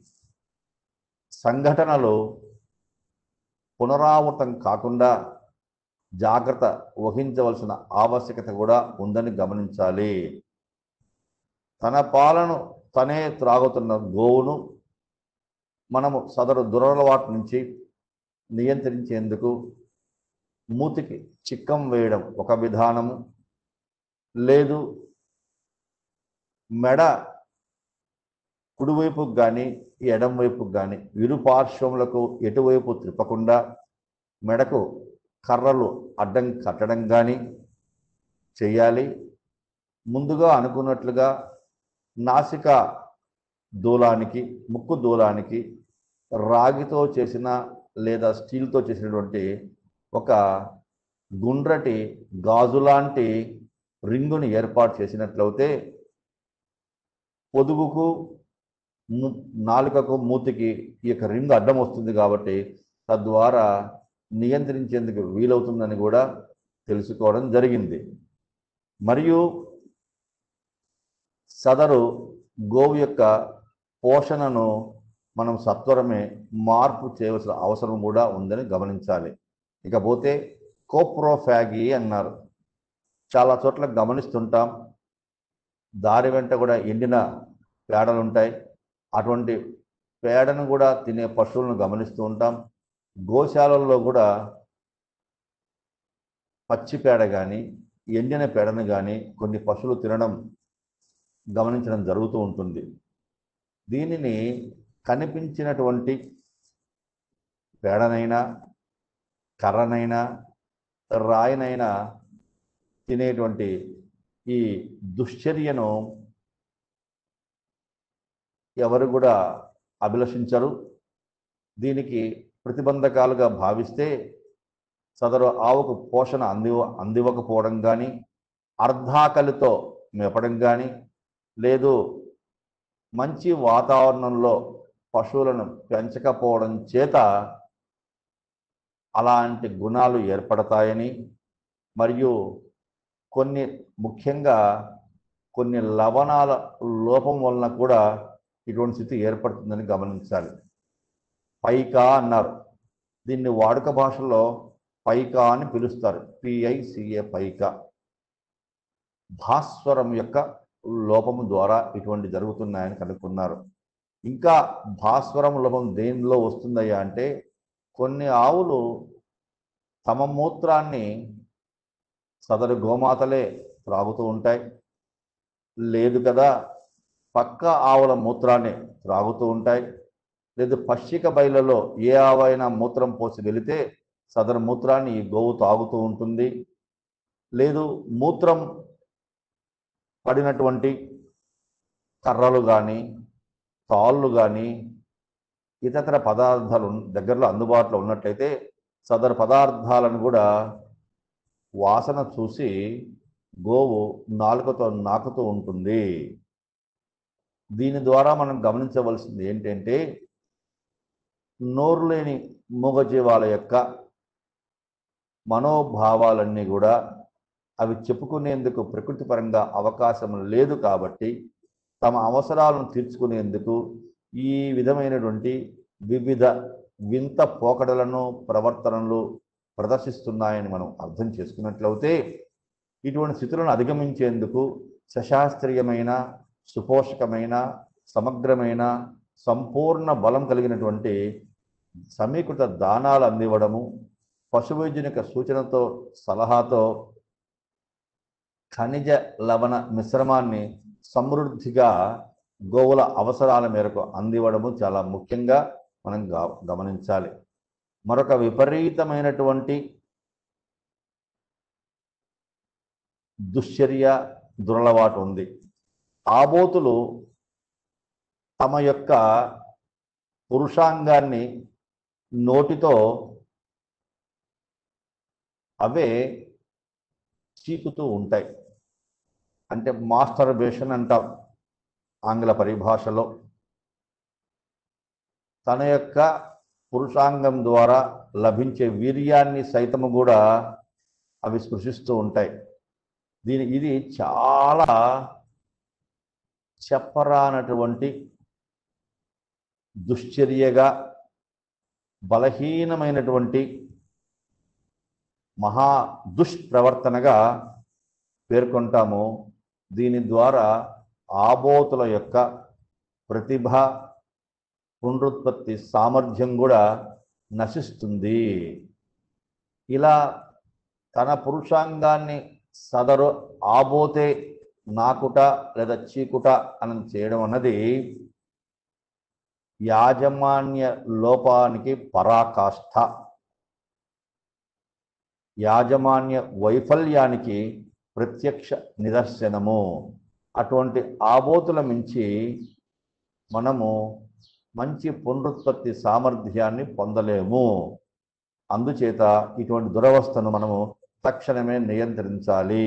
సంఘటనలు పునరావృతం కాకుండా జాగ్రత్త వహించవలసిన ఆవశ్యకత కూడా ఉందని గమనించాలి తన పాలను తనే త్రాగుతున్న గోవును మనము సదరు దురలవాటు నుంచి నియంత్రించేందుకు మూతికి చిక్కం వేయడం ఒక విధానము లేదు మెడ కుడివైపుకు కానీ ఎడం వైపుకు కానీ ఇరు పార్శ్వములకు ఎటువైపు త్రిప్పకుండా మెడకు కర్రలు అడ్డం కట్టడం కానీ చేయాలి ముందుగా అనుకున్నట్లుగా నాసిక దూలానికి ముక్కు దూలానికి రాగితో చేసిన లేదా స్టీల్తో చేసినటువంటి ఒక గుండ్రటి గాజు లాంటి రింగుని ఏర్పాటు చేసినట్లయితే పొదుగుకు ము- నాలుకకు మూతికి ఈ యొక్క రింగ్ అడ్డం వస్తుంది కాబట్టి తద్వారా నియంత్రించేందుకు వీలవుతుందని కూడా తెలుసుకోవడం జరిగింది మరియు సదరు గోవు యొక్క పోషణను మనం సత్వరమే మార్పు చేయవలసిన అవసరం కూడా ఉందని గమనించాలి ఇకపోతే కోప్రోఫాగి అన్నారు చాలా చోట్ల గమనిస్తుంటాం దారి వెంట కూడా ఎండిన పేడలు ఉంటాయి అటువంటి పేడను కూడా తినే పశువులను గమనిస్తూ ఉంటాం గోశాలల్లో కూడా పచ్చి పేడ కానీ ఎండిన పేడను కానీ కొన్ని పశువులు తినడం గమనించడం జరుగుతూ ఉంటుంది దీనిని కనిపించినటువంటి పేడనైనా కర్రనైనా రాయినైనా తినేటువంటి ఈ దుశ్చర్యను ఎవరు కూడా అభిలషించరు దీనికి ప్రతిబంధకాలుగా భావిస్తే సదరు ఆవుకు పోషణ అంది అందివ్వకపోవడం కానీ అర్ధాకలితో మెపడం కానీ లేదు మంచి వాతావరణంలో పశువులను పెంచకపోవడం చేత అలాంటి గుణాలు ఏర్పడతాయని మరియు కొన్ని ముఖ్యంగా కొన్ని లవణాల లోపం వలన కూడా ఇటువంటి స్థితి ఏర్పడుతుందని గమనించాలి పైకా అన్నారు దీన్ని వాడుక భాషలో పైకా అని పిలుస్తారు పిఐసిఏ పైకా భాస్వరం యొక్క లోపము ద్వారా ఇటువంటి జరుగుతున్నాయని కనుక్కున్నారు ఇంకా భాస్వరం లోపం దేనిలో వస్తుందయ్యా అంటే కొన్ని ఆవులు తమ మూత్రాన్ని సదరు గోమాతలే త్రాగుతూ ఉంటాయి లేదు కదా పక్క ఆవుల మూత్రాన్ని త్రాగుతూ ఉంటాయి లేదు పశ్చిక బయలలో ఏ ఆవైనా మూత్రం పోసి వెళితే సదరు మూత్రాన్ని ఈ గోవు తాగుతూ ఉంటుంది లేదు మూత్రం పడినటువంటి కర్రలు కానీ తాళ్ళు కానీ ఇతర పదార్థాలు ఉన్న- దగ్గరలో అందుబాటులో ఉన్నట్లయితే సదరు పదార్థాలను కూడా వాసన చూసి గోవు నాలుకతో నాకుతూ ఉంటుంది దీని ద్వారా మనం గమనించవలసింది ఏంటంటే నోరు లేని మూగజీవాల యొక్క మనోభావాలన్నీ కూడా అవి చెప్పుకునేందుకు ప్రకృతి పరంగా అవకాశం లేదు కాబట్టి తమ అవసరాలను తీర్చుకునేందుకు ఈ విధమైనటువంటి వివిధ వింత పోకడలను ప్రవర్తనలు ప్రదర్శిస్తున్నాయని మనం అర్థం చేసుకున్నట్లయితే ఇటువంటి స్థితులను అధిగమించేందుకు సశాస్త్రీయమైన సుపోషకమైన సమగ్రమైన సంపూర్ణ బలం కలిగినటువంటి సమీకృత దానాలు అందివ్వడము పశువైద్యుని యొక్క సూచనతో సలహాతో ఖనిజ లవణ మిశ్రమాన్ని సమృద్ధిగా గోవుల అవసరాల మేరకు అందివ్వడము చాలా ముఖ్యంగా మనం గా- గమనించాలి మరొక విపరీతమైనటువంటి దుశ్చర్య దురలవాటు ఉంది ఆబోతులు తమ యొక్క పురుషాంగాన్ని నోటితో అవే చీకుతూ ఉంటాయి అంటే మాస్టర్బేషన్ అంటాం ఆంగ్ల పరిభాషలో తన యొక్క పురుషాంగం ద్వారా లభించే వీర్యాన్ని సైతము కూడా అవి స్పృశిస్తూ ఉంటాయి దీని ఇది చాలా చెప్పరానటువంటి దుశ్చర్యగా బలహీనమైనటువంటి మహా దుష్ప్రవర్తనగా పేర్కొంటాము దీని ద్వారా ఆబోతుల యొక్క ప్రతిభ పునరుత్పత్తి సామర్థ్యం కూడా నశిస్తుంది ఇలా తన పురుషాంగాన్ని సదరు ఆబోతే నాకుట లేదా చీకుట అని చేయడం అన్నది యాజమాన్య లోపానికి పరాకాష్ఠ యాజమాన్య వైఫల్యానికి ప్రత్యక్ష నిదర్శనము అటువంటి ఆబోతుల మించి మనము మంచి పునరుత్పత్తి సామర్థ్యాన్ని పొందలేము అందుచేత ఇటువంటి దురవస్థను మనము తక్షణమే నియంత్రించాలి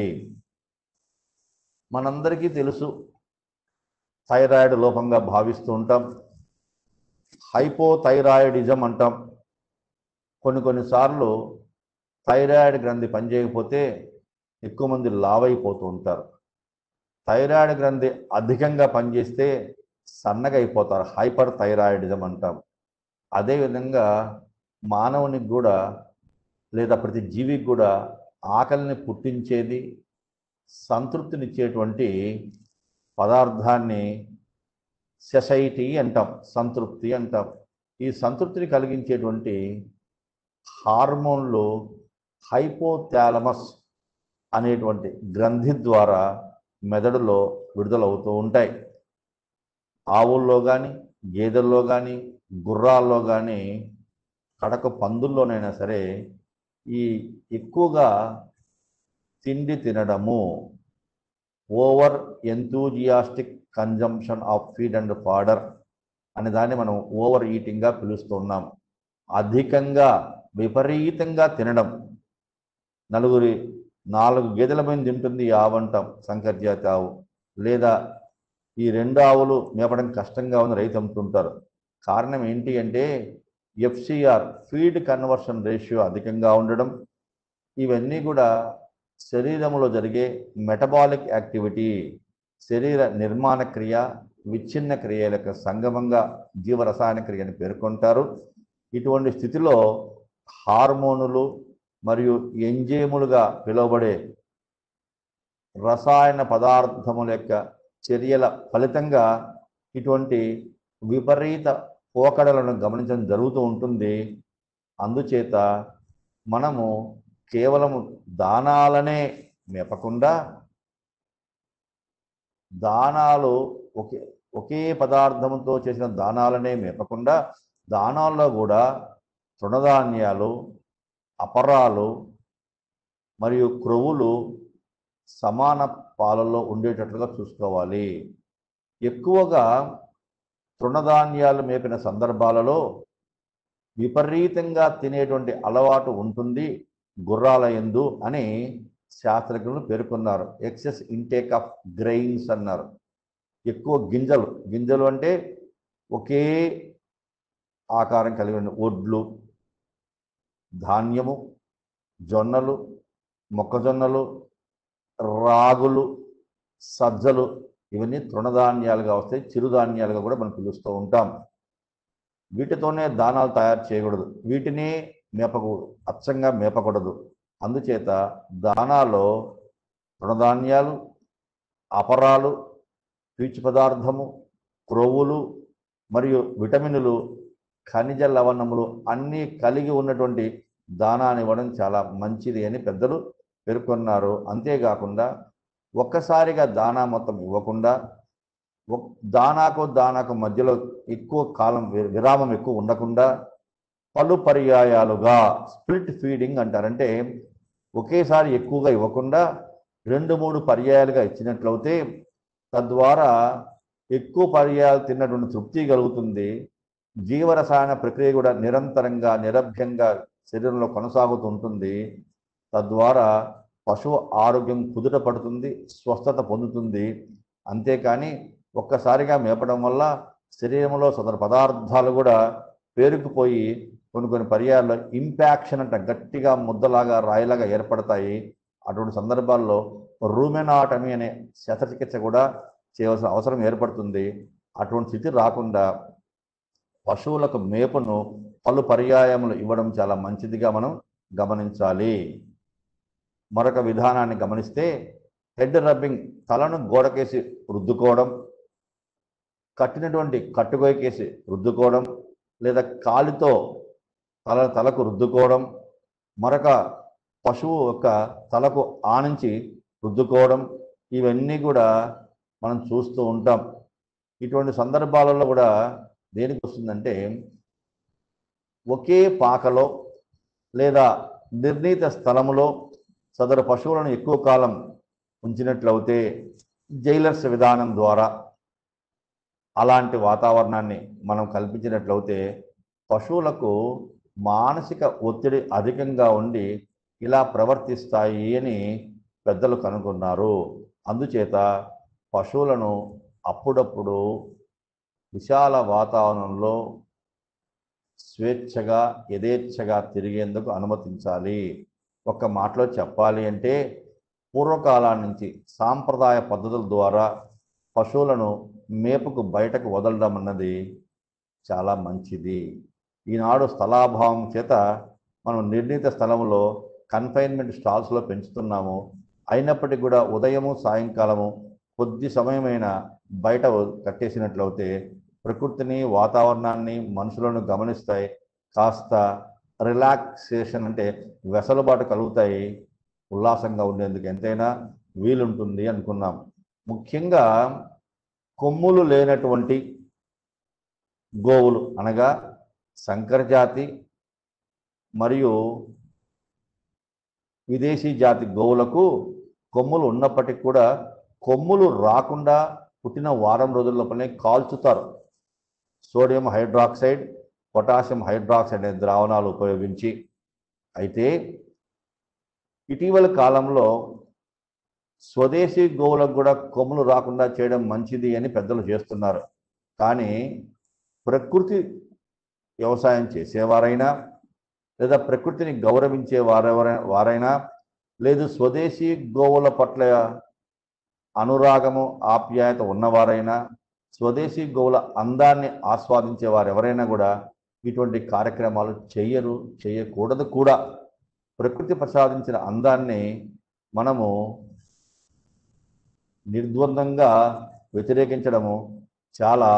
మనందరికీ తెలుసు థైరాయిడ్ లోపంగా భావిస్తూ ఉంటాం హైపోథైరాయిడిజం అంటాం కొన్ని కొన్నిసార్లు థైరాయిడ్ గ్రంథి పనిచేయకపోతే ఎక్కువ మంది లావైపోతూ ఉంటారు థైరాయిడ్ గ్రంథి అధికంగా పనిచేస్తే సన్నగా అయిపోతారు హైపర్ థైరాయిడిజం అంటాం అదేవిధంగా మానవునికి కూడా లేదా ప్రతి జీవికి కూడా ఆకలిని పుట్టించేది సంతృప్తినిచ్చేటువంటి పదార్థాన్ని సెసైటీ అంటాం సంతృప్తి అంటాం ఈ సంతృప్తిని కలిగించేటువంటి హార్మోన్లు హైపోథాలమస్ అనేటువంటి గ్రంథి ద్వారా మెదడులో విడుదలవుతూ ఉంటాయి ఆవుల్లో కానీ గేదెల్లో కానీ గుర్రాల్లో కానీ కడక పందుల్లోనైనా సరే ఈ ఎక్కువగా తిండి తినడము over enthusiastic consumption of feed and fodder అనే దాన్ని మనం ఓవర్ ఈటింగ్గా పిలుస్తున్నాం అధికంగా విపరీతంగా తినడం నలుగురి నాలుగు గేదెల మీద తింటుంది ఈ ఆవు అంటాం సంకర్ జాతి ఆవు లేదా ఈ రెండు ఆవులు మేపడం కష్టంగా ఉంది రైతు అమ్ముతుంటారు కారణం ఏంటి అంటే ఎఫ్సిఆర్ ఫీడ్ కన్వర్షన్ రేషియో అధికంగా ఉండడం ఇవన్నీ కూడా శరీరంలో జరిగే మెటబాలిక్ యాక్టివిటీ శరీర నిర్మాణ క్రియ విచ్ఛిన్న క్రియల యొక్క సంగమంగా జీవరసాయన క్రియ అని పేర్కొంటారు ఇటువంటి స్థితిలో హార్మోనులు మరియు ఎంజైములుగా పిలువబడే రసాయన పదార్థముల యొక్క చర్యల ఫలితంగా ఇటువంటి విపరీత పోకడలను గమనించడం జరుగుతూ ఉంటుంది అందుచేత మనము కేవలము దానాలనే మేపకుండా దానాలు ఒకే ఒకే పదార్థంతో చేసిన దానాలనే మేపకుండా దానాల్లో కూడా తృణధాన్యాలు అపరాలు మరియు క్రొవ్వులు సమాన పాలలో ఉండేటట్లుగా చూసుకోవాలి ఎక్కువగా తృణధాన్యాలు మేపిన సందర్భాలలో విపరీతంగా తినేటువంటి అలవాటు ఉంటుంది గుర్రాల ఎందు అని శాస్త్రజ్ఞులు పేర్కొన్నారు ఎక్సెస్ ఇంటేక్ ఆఫ్ గ్రెయిన్స్ అన్నారు ఎక్కువ గింజలు గింజలు అంటే ఒకే ఆకారం కలిగి ఉన్న ఒడ్లు ధాన్యము జొన్నలు మొక్కజొన్నలు రాగులు సజ్జలు ఇవన్నీ తృణధాన్యాలుగా వస్తాయి చిరుధాన్యాలుగా కూడా మనం పిలుస్తూ ఉంటాం వీటితోనే దానాలు తయారు చేయకూడదు వీటిని మేపకూడదు అచ్చంగా మేపకూడదు అందుచేత దానాలో తృణధాన్యాలు అపరాలు పీచు పదార్థము క్రొవ్వులు మరియు విటమినులు ఖనిజ లవణములు అన్నీ కలిగి ఉన్నటువంటి దానాన్ని ఇవ్వడం చాలా మంచిది అని పెద్దలు పేర్కొన్నారు అంతేకాకుండా ఒక్కసారిగా దానా మొత్తం ఇవ్వకుండా ఒక్- దానాకు దానాకు మధ్యలో ఎక్కువ కాలం వి- విరామం ఎక్కువ ఉండకుండా పలు పర్యాయాలుగా స్ప్లిట్ ఫీడింగ్ అంటారంటే ఒకేసారి ఎక్కువగా ఇవ్వకుండా రెండు మూడు పర్యాయాలుగా ఇచ్చినట్లయితే తద్వారా ఎక్కువ పర్యాయాలు తిన్నటువంటి తృప్తి కలుగుతుంది జీవరసాయన ప్రక్రియ కూడా నిరంతరంగా నిరభ్యంగా శరీరంలో కొనసాగుతూ ఉంటుంది తద్వారా పశువు ఆరోగ్యం కుదుట పడుతుంది స్వస్థత పొందుతుంది అంతేకాని ఒక్కసారిగా మేపడం వల్ల శరీరంలో సదరు పదార్థాలు కూడా పేరుకుపోయి కొన్ని కొన్ని పర్యాయాల్లో ఇంపాక్షన్ అంట గట్టిగా ముద్దలాగా రాయిలాగా ఏర్పడతాయి అటువంటి సందర్భాల్లో రూమెనాటమీ అనే శస్త్రచికిత్స కూడా చేయవలసిన అవసరం ఏర్పడుతుంది అటువంటి స్థితి రాకుండా పశువులకు మేపును పలు పర్యాయములు ఇవ్వడం చాలా మంచిదిగా మనం గమనించాలి మరొక విధానాన్ని గమనిస్తే హెడ్ రబ్బింగ్ తలను గోడకేసి రుద్దుకోవడం కట్టినటువంటి కట్టుగోయకేసి రుద్దుకోవడం లేదా కాలితో తల తలకు రుద్దుకోవడం మరొక పశువు యొక్క తలకు ఆనించి రుద్దుకోవడం ఇవన్నీ కూడా మనం చూస్తూ ఉంటాం ఇటువంటి సందర్భాలలో కూడా దేనికి వస్తుందంటే ఒకే పాకలో లేదా నిర్ణీత స్థలములో సదరు పశువులను ఎక్కువ కాలం ఉంచినట్లయితే జైలర్స్ విధానం ద్వారా అలాంటి వాతావరణాన్ని మనం కల్పించినట్లయితే పశువులకు మానసిక ఒత్తిడి అధికంగా ఉండి ఇలా ప్రవర్తిస్తాయి అని పెద్దలు కనుగొన్నారు అందుచేత పశువులను అప్పుడప్పుడు విశాల వాతావరణంలో స్వేచ్ఛగా యథేచ్ఛగా తిరిగేందుకు అనుమతించాలి ఒక్క మాటలో చెప్పాలి అంటే పూర్వకాలం నుంచి సాంప్రదాయ పద్ధతుల ద్వారా పశువులను మేపుకు బయటకు వదలడం అన్నది చాలా మంచిది ఈనాడు స్థలాభావం చేత మనం నిర్ణీత స్థలంలో కన్ఫైన్మెంట్ స్టాల్స్లో పెంచుతున్నాము అయినప్పటికీ కూడా ఉదయము సాయంకాలము కొద్ది సమయమైన బయట కట్టేసినట్లయితే ప్రకృతిని వాతావరణాన్ని మనుషులను గమనిస్తాయి కాస్త రిలాక్సేషన్ అంటే వెసలుబాటు కలుగుతాయి ఉల్లాసంగా ఉండేందుకు ఎంతైనా వీలుంటుంది అనుకున్నాం ముఖ్యంగా కొమ్ములు లేనటువంటి గోవులు అనగా సంకరజాతి మరియు విదేశీ జాతి గోవులకు కొమ్ములు ఉన్నప్పటికీ కూడా కొమ్ములు రాకుండా పుట్టిన వారం రోజుల లోపలనే కాల్చుతారు సోడియం హైడ్రాక్సైడ్ పొటాషియం హైడ్రాక్సైడ్ అనే ద్రావణాలు ఉపయోగించి అయితే ఇటీవల కాలంలో స్వదేశీ గోవులకు కూడా కొమ్ములు రాకుండా చేయడం మంచిది అని పెద్దలు చేస్తున్నారు కానీ ప్రకృతి వ్యవసాయం చేసేవారైనా లేదా ప్రకృతిని గౌరవించే వారెవరై వారైనా లేదు స్వదేశీ గోవుల పట్ల అనురాగము ఆప్యాయత ఉన్నవారైనా స్వదేశీ గోవుల అందాన్ని ఆస్వాదించే వారు ఎవరైనా కూడా ఇటువంటి కార్యక్రమాలు చేయరు చేయకూడదు కూడా ప్రకృతి ప్రసాదించిన అందాన్ని మనము నిర్ద్వందంగా వ్యతిరేకించడము చాలా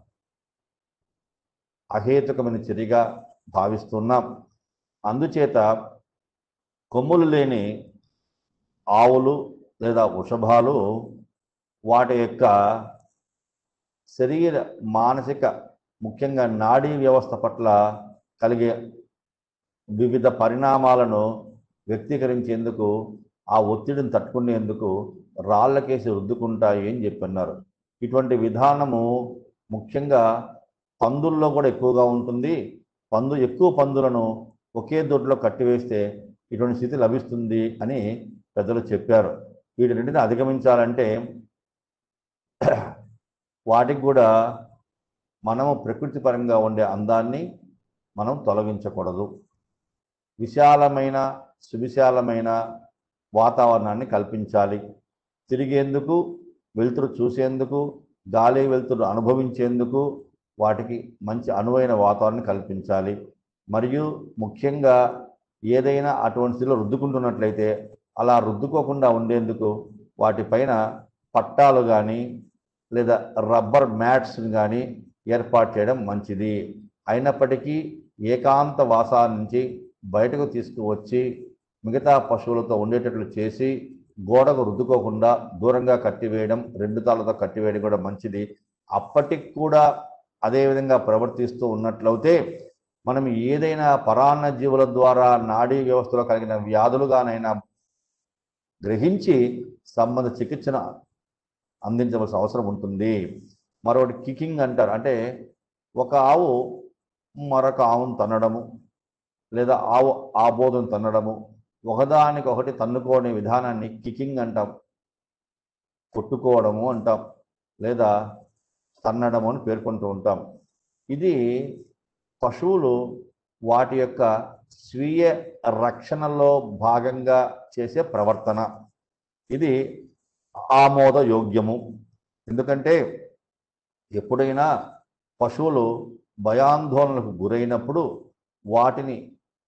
అహేతుకమైన చర్యగా భావిస్తున్నాం అందుచేత కొమ్ములు లేని ఆవులు లేదా వృషభాలు వాటి యొక్క శరీర మానసిక ముఖ్యంగా నాడీ వ్యవస్థ పట్ల కలిగే వివిధ పరిణామాలను వ్యక్తీకరించేందుకు ఆ ఒత్తిడిని తట్టుకునేందుకు రాళ్ళకేసి రుద్దుకుంటాయి అని చెప్పన్నారు ఇటువంటి విధానము ముఖ్యంగా పందుల్లో కూడా ఎక్కువగా ఉంటుంది పందు ఎక్కువ పందులను ఒకే దొడ్లో కట్టివేస్తే ఇటువంటి స్థితి లభిస్తుంది అని పెద్దలు చెప్పారు వీటిని అధిగమించాలంటే వాటికి కూడా మనము ప్రకృతి పరంగా ఉండే అందాన్ని మనం తొలగించకూడదు విశాలమైన సువిశాలమైన వాతావరణాన్ని కల్పించాలి తిరిగేందుకు వెలుతురు చూసేందుకు గాలి వెలుతురు అనుభవించేందుకు వాటికి మంచి అనువైన వాతావరణం కల్పించాలి మరియు ముఖ్యంగా ఏదైనా అటువంటి స్థితిలో రుద్దుకుంటున్నట్లయితే అలా రుద్దుకోకుండా ఉండేందుకు వాటిపైన పట్టాలు కానీ లేదా రబ్బర్ మ్యాట్స్ కానీ ఏర్పాటు చేయడం మంచిది అయినప్పటికీ ఏకాంత వాసా నుంచి బయటకు తీసుకువచ్చి మిగతా పశువులతో ఉండేటట్లు చేసి గోడకు రుద్దుకోకుండా దూరంగా కట్టివేయడం రెండు తాళ్ళతో కట్టివేయడం కూడా మంచిది అప్పటికి కూడా అదే విధంగా ప్రవర్తిస్తూ ఉన్నట్లయితే మనం ఏదైనా పరాన్న జీవుల ద్వారా నాడీ వ్యవస్థలో కలిగిన వ్యాధులుగానైనా గ్రహించి సంబంధ చికిత్సను అందించవలసిన అవసరం ఉంటుంది మరొకటి కికింగ్ అంటారు అంటే ఒక ఆవు మరొక ఆవును తన్నడము లేదా ఆవు ఆబోధను తన్నడము ఒకదానికొకటి తన్నుకోనే విధానాన్ని కికింగ్ అంటాం కొట్టుకోవడము అంటాం లేదా తన్నడము అని పేర్కొంటూ ఉంటాం ఇది పశువులు వాటి యొక్క స్వీయ రక్షణలో భాగంగా చేసే ప్రవర్తన ఇది ఆమోదయోగ్యము ఎందుకంటే ఎప్పుడైనా పశువులు భయాందోళనలకు గురైనప్పుడు వాటిని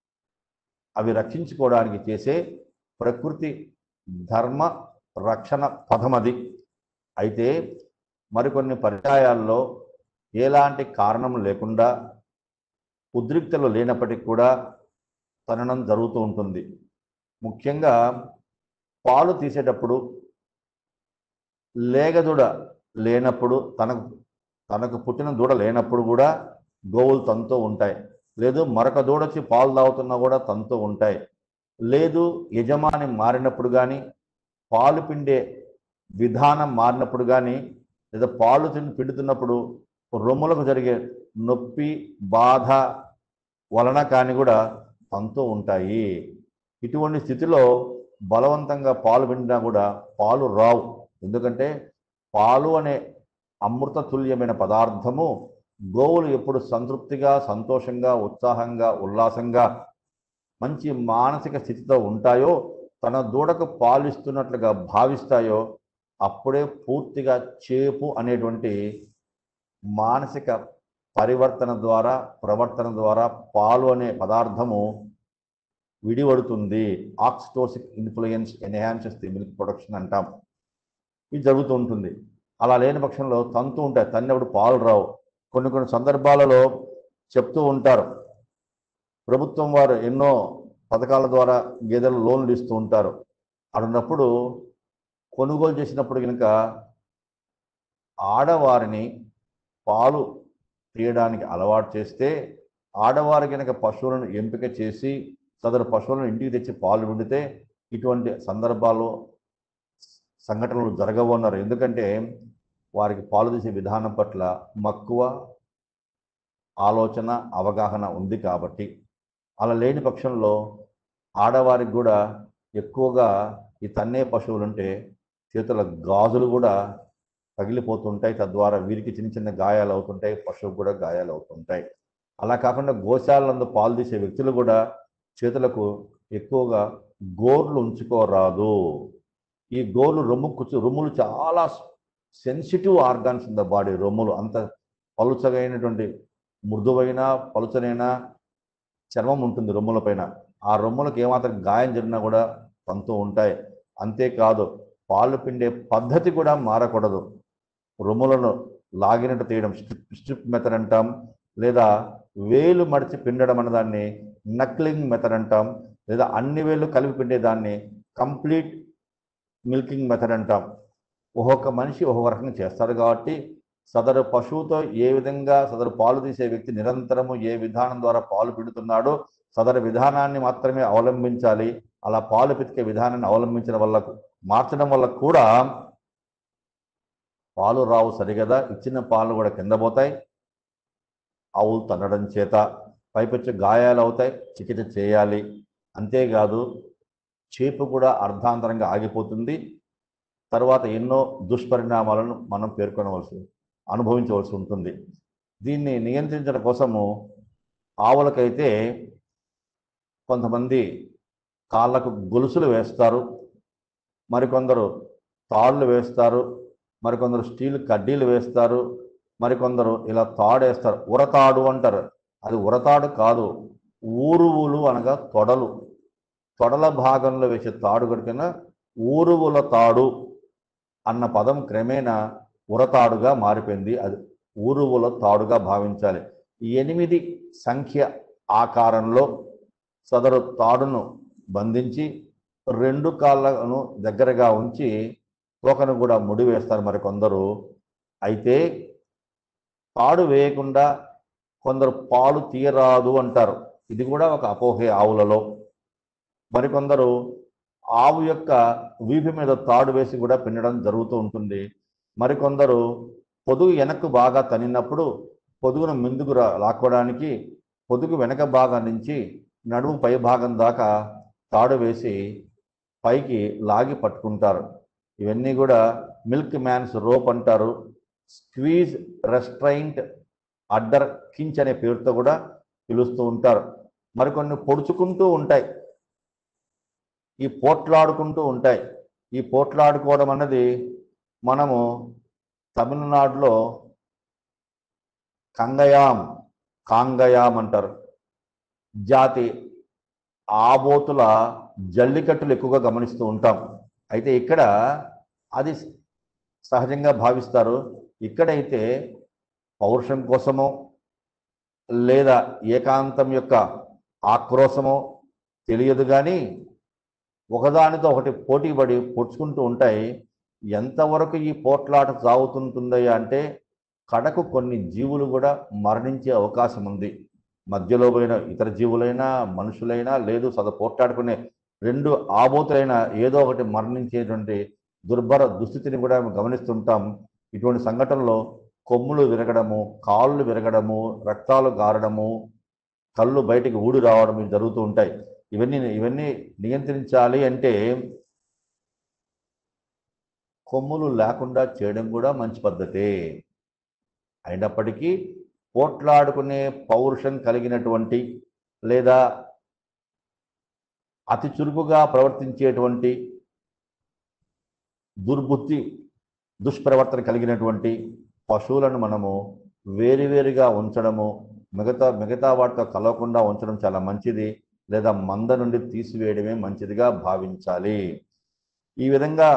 అవి రక్షించుకోవడానికి చేసే ప్రకృతి ధర్మ రక్షణ పథమది అయితే మరికొన్ని పర్యాయాల్లో ఎలాంటి కారణం లేకుండా ఉద్రిక్తలు లేనప్పటికీ కూడా తననం జరుగుతూ ఉంటుంది ముఖ్యంగా పాలు తీసేటప్పుడు లేగదుడ లేనప్పుడు తనకు తనకు పుట్టిన దూడ లేనప్పుడు కూడా గోవులు తనతో ఉంటాయి లేదు మరొక దూడ వచ్చి పాలు తాగుతున్నా కూడా తనతో ఉంటాయి లేదు యజమాని మారినప్పుడు కానీ పాలు పిండే విధానం మారినప్పుడు కానీ లేదా పాలు తిని పిండుతున్నప్పుడు రొమ్ములకు జరిగే నొప్పి బాధ వలన కానీ కూడా తనతో ఉంటాయి ఇటువంటి స్థితిలో బలవంతంగా పాలు పిండినా కూడా పాలు రావు ఎందుకంటే పాలు అనే అమృత తుల్యమైన పదార్థము గోవులు ఎప్పుడు సంతృప్తిగా సంతోషంగా ఉత్సాహంగా ఉల్లాసంగా మంచి మానసిక స్థితితో ఉంటాయో తన దూడకు పాలిస్తున్నట్లుగా భావిస్తాయో అప్పుడే పూర్తిగా చేపు అనేటువంటి మానసిక పరివర్తన ద్వారా ప్రవర్తన ద్వారా పాలు అనే పదార్థము విడివడుతుంది oxytocic influence enhances the milk production అంటాం ఇది జరుగుతూ ఉంటుంది అలా లేని పక్షంలో తంతు ఉంటాయి తన్నప్పుడు పాలు రావు కొన్ని కొన్ని సందర్భాలలో చెప్తూ ఉంటారు ప్రభుత్వం వారు ఎన్నో పథకాల ద్వారా గేదెలు లోన్లు ఇస్తూ ఉంటారు అడున్నప్పుడు కొనుగోలు చేసినప్పుడు కనుక ఆడవారిని పాలు తీయడానికి అలవాటు చేస్తే ఆడవారు కనుక పశువులను ఎంపిక చేసి సదరు పశువులను ఇంటికి తెచ్చి పాలు విండితే ఇటువంటి సందర్భాల్లో సంఘటనలు జరగవు అన్నారు ఎందుకంటే వారికి పాలు తీసే విధానం పట్ల మక్కువ ఆలోచన అవగాహన ఉంది కాబట్టి అలా లేని పక్షంలో ఆడవారికి కూడా ఎక్కువగా ఈ తన్నే పశువులుంటే చేతుల గాజులు కూడా పగిలిపోతుంటాయి తద్వారా వీరికి చిన్న చిన్న గాయాలు అవుతుంటాయి పశువుకు కూడా గాయాలు అవుతుంటాయి అలా కాకుండా గోశాలందు పాలు తీసే వ్యక్తులు కూడా చేతులకు ఎక్కువగా గోర్లు ఉంచుకోరాదు ఈ గోర్లు రొమ్ము కూర్చు రొమ్ములు చాలా sensitive organs in the body రొమ్ములు అంత పలుచగైనటువంటి మృదువైన పలుచనైన చర్మం ఉంటుంది రొమ్ముల పైన ఆ రొమ్ములకు ఏమాత్రం గాయం జరిగినా కూడా పంతూ ఉంటాయి అంతేకాదు పాలు పిండే పద్ధతి కూడా మారకూడదు రొమ్ములను లాగినట్టు తీయడం స్ట్రిప్ స్ట్రిప్ మెథడ్ అంటాం లేదా వేలు మడిచి పిండడం అనే దాన్ని నక్లింగ్ మెథడ్ అంటాం లేదా అన్ని వేలు కలిపి పిండే దాన్ని కంప్లీట్ మిల్కింగ్ మెథడ్ అంటాం ఒక్కొక్క మనిషి ఒక్కొక్క రకంగా చేస్తారు కాబట్టి సదరు పశువుతో ఏ విధంగా సదరు పాలు తీసే వ్యక్తి నిరంతరము ఏ విధానం ద్వారా పాలు పిండుతున్నాడో సదరు విధానాన్ని మాత్రమే అవలంబించాలి అలా పాలు పితికే విధానాన్ని అవలంబించడం వల్ల మార్చడం వల్ల కూడా పాలు రావు సరిగదా ఇచ్చిన పాలు కూడా కింద పోతాయి ఆవులు తన్నడం చేత పైపొచ్చి గాయాలు అవుతాయి చికిత్స చేయాలి అంతేకాదు చేపు కూడా అర్ధాంతరంగా ఆగిపోతుంది తర్వాత ఎన్నో దుష్పరిణామాలను మనం పేర్కొనవలసి అనుభవించవలసి ఉంటుంది దీన్ని నియంత్రించడం కోసము ఆవులకైతే కొంతమంది కాళ్ళకు గొలుసులు వేస్తారు మరికొందరు తాళ్ళు వేస్తారు మరికొందరు స్టీల్ కడ్డీలు వేస్తారు మరికొందరు ఇలా తాడేస్తారు ఉరతాడు అంటారు అది ఉరతాడు కాదు ఊరువులు అనగా తొడలు తొడల భాగంలో వేసే తాడు కనుక ఊరువుల తాడు అన్న పదం క్రమేణా ఉరతాడుగా మారిపోయింది అది ఊరువుల తాడుగా భావించాలి ఈ ఎనిమిది సంఖ్య ఆకారంలో సదరు తాడును బంధించి రెండు కాళ్ళను దగ్గరగా ఉంచి తోకను కూడా ముడి వేస్తారు మరి కొందరు అయితే తాడు వేయకుండా కొందరు పాలు తీయరాదు అంటారు ఇది కూడా ఒక అపోహే ఆవులలో మరికొందరు ఆవు యొక్క వీపు మీద తాడు వేసి కూడా పిండడం జరుగుతూ ఉంటుంది మరికొందరు పొదుగు వెనక్కు బాగా తనినప్పుడు పొదుగును ముందుకు రా లాక్కోవడానికి పొదుగు వెనక భాగం నుంచి నడుము పై భాగం దాకా తాడు వేసి పైకి లాగి పట్టుకుంటారు ఇవన్నీ కూడా మిల్క్ మ్యాన్స్ రోప్ అంటారు స్క్వీజ్ రెస్ట్రైంట్ అడ్డర్ కించ్ అనే పేరుతో కూడా పిలుస్తూ ఉంటారు మరికొన్ని పొడుచుకుంటూ ఉంటాయి ఈ పోట్లాడుకుంటూ ఉంటాయి ఈ పోట్లాడుకోవడం అన్నది మనము తమిళనాడులో కంగయాం కాంగయాం అంటారు జాతి ఆబోతుల జల్లికట్టులు ఎక్కువగా గమనిస్తూ ఉంటాం అయితే ఇక్కడ అది సహజంగా భావిస్తారు ఇక్కడైతే పౌరుషం కోసమో లేదా ఏకాంతం యొక్క ఆక్రోశమో తెలియదు కానీ ఒకదానితో ఒకటి పోటీపడి పొడుచుకుంటూ ఉంటాయి ఎంతవరకు ఈ పోట్లాట సాగుతుంటుందయ్యా అంటే కడకు కొన్ని జీవులు కూడా మరణించే అవకాశం ఉంది మధ్యలో పోయిన ఇతర జీవులైనా మనుషులైనా లేదు సద పోట్లాడుకునే రెండు ఆబోతులైన ఏదో ఒకటి మరణించేటువంటి దుర్భర దుస్థితిని కూడా మనం గమనిస్తుంటాం ఇటువంటి సంఘటనలో కొమ్ములు విరగడము కాళ్ళు విరగడము రక్తాలు గారడము కళ్ళు బయటికి ఊడి రావడం ఇవి జరుగుతూ ఉంటాయి ఇవన్నీ ఇవన్నీ నియంత్రించాలి అంటే కొమ్ములు లేకుండా చేయడం కూడా మంచి పద్ధతే అయినప్పటికీ పోట్లాడుకునే పౌరుషం కలిగినటువంటి లేదా అతి చురుకుగా ప్రవర్తించేటువంటి దుర్బుద్ధి దుష్ప్రవర్తన కలిగినటువంటి పశువులను మనము వేరువేరుగా ఉంచడము మిగతా మిగతా వాటితో కలవకుండా ఉంచడం చాలా మంచిది లేదా మంద నుండి తీసివేయడమే మంచిదిగా భావించాలి ఈ విధంగా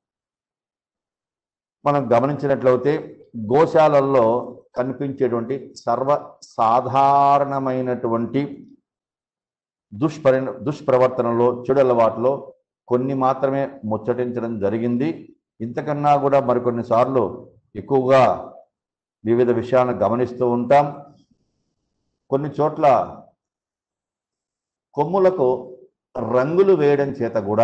మనం గమనించినట్లయితే గోశాలల్లో కనిపించేటువంటి సర్వ సాధారణమైనటువంటి దుష్పరి దుష్ప్రవర్తనలో చెడు అలవాట్లో కొన్ని మాత్రమే ముచ్చటించడం జరిగింది ఇంతకన్నా కూడా మరికొన్ని సార్లు ఎక్కువగా వివిధ విషయాలను గమనిస్తూ ఉంటాం కొన్ని చోట్ల కొమ్ములకు రంగులు వేయడం చేత కూడా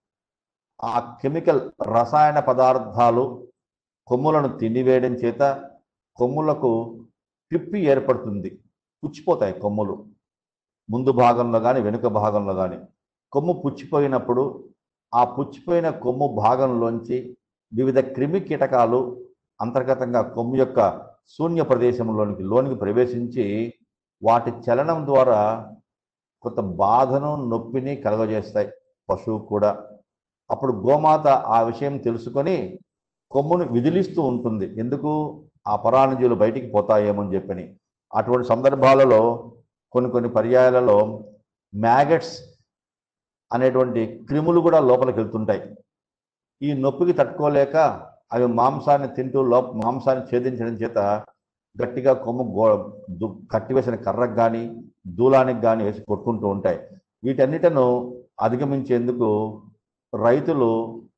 ఆ కెమికల్ రసాయన పదార్థాలు కొమ్ములను తినివేయడం చేత కొమ్ములకు పిప్పి ఏర్పడుతుంది పుచ్చిపోతాయి కొమ్ములు ముందు భాగంలో కానీ వెనుక భాగంలో కానీ కొమ్ము పుచ్చిపోయినప్పుడు ఆ పుచ్చిపోయిన కొమ్ము భాగంలోంచి వివిధ క్రిమి కీటకాలు అంతర్గతంగా కొమ్ము యొక్క శూన్య ప్రదేశంలోనికి లోనికి ప్రవేశించి వాటి చలనం ద్వారా కొంత బాధను నొప్పిని కలగజేస్తాయి పశువు కూడా అప్పుడు గోమాత ఆ విషయం తెలుసుకొని కొమ్మును విదిలిస్తూ ఉంటుంది ఎందుకు ఆ పరాణజీవులు బయటికి పోతాయేమని చెప్పని అటువంటి సందర్భాలలో కొన్ని కొన్ని పర్యాయాలలో మ్యాగట్స్ అనేటువంటి క్రిములు కూడా లోపలికి వెళ్తుంటాయి ఈ నొప్పికి తట్టుకోలేక అవి మాంసాన్ని తింటూ లోప మాంసాన్ని ఛేదించడం చేత గట్టిగా కొమ్ము గో దు- కట్టివేసిన కర్రకు కానీ దూలానికి కానీ వేసి కొట్టుకుంటూ ఉంటాయి వీటన్నిటను అధిగమించేందుకు రైతులు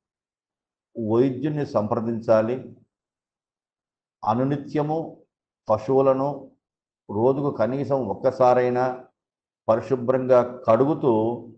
వైద్యుని సంప్రదించాలి అనునిత్యము పశువులను రోజుకు కనీసం ఒక్కసారైనా పరిశుభ్రంగా కడుగుతూ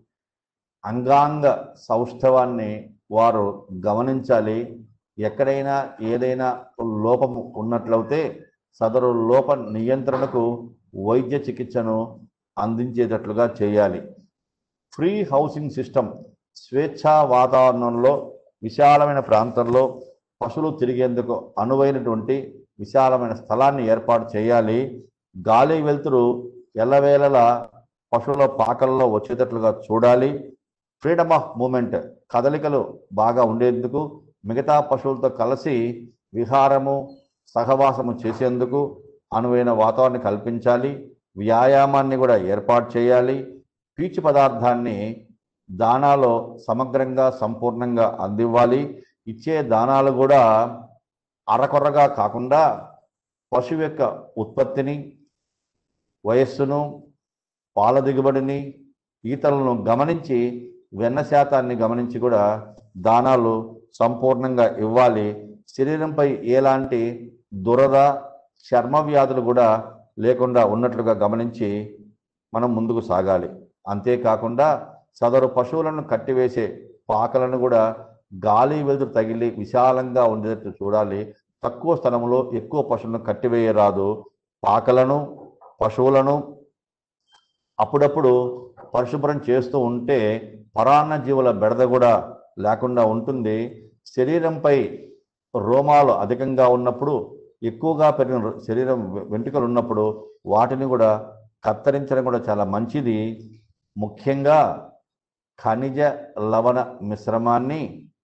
అంగాంగ సౌష్ఠవాన్ని వారు గమనించాలి ఎక్కడైనా ఏదైనా లోపం ఉన్నట్లయితే సదరు లోప నియంత్రణకు వైద్య చికిత్సను అందించేటట్లుగా చేయాలి ఫ్రీ హౌసింగ్ సిస్టమ్ స్వేచ్ఛా వాతావరణంలో విశాలమైన ప్రాంతంలో పశువులు తిరిగేందుకు అనువైనటువంటి విశాలమైన స్థలాన్ని ఏర్పాటు చేయాలి గాలి వెలుతురు ఎల్లవేళలా పశువుల పాకల్లో వచ్చేటట్లుగా చూడాలి ఫ్రీడమ్ ఆఫ్ మూమెంట్ కదలికలు బాగా ఉండేందుకు మిగతా పశువులతో కలిసి విహారము సహవాసము చేసేందుకు అనువైన వాతావరణం కల్పించాలి వ్యాయామాన్ని కూడా ఏర్పాటు చేయాలి పీచు పదార్థాన్ని దానాలో సమగ్రంగా సంపూర్ణంగా అందివ్వాలి ఇచ్చే దానాలు కూడా అరకొరగా కాకుండా పశువు యొక్క ఉత్పత్తిని వయస్సును పాల దిగుబడిని ఈతలను గమనించి వెన్న శాతాన్ని గమనించి కూడా దానాలు సంపూర్ణంగా ఇవ్వాలి శరీరంపై ఎలాంటి దురద చర్మ వ్యాధులు కూడా లేకుండా ఉన్నట్లుగా గమనించి మనం ముందుకు సాగాలి అంతేకాకుండా సదరు పశువులను కట్టివేసే పాకలను కూడా గాలి వెలుతురు తగిలి విశాలంగా ఉండేటట్టు చూడాలి తక్కువ స్థలంలో ఎక్కువ పశువులను కట్టివేయరాదు పాకలను పశువులను అప్పుడప్పుడు పరిశుభ్రం చేస్తూ ఉంటే పరాన్న జీవుల బెడద కూడా లేకుండా ఉంటుంది శరీరంపై రోమాలు అధికంగా ఉన్నప్పుడు ఎక్కువగా పెరిగిన రో- శరీరం వె- వెంట్రుకలు ఉన్నప్పుడు వాటిని కూడా కత్తిరించడం కూడా చాలా మంచిది ముఖ్యంగా ఖనిజ లవణ మిశ్రమాన్ని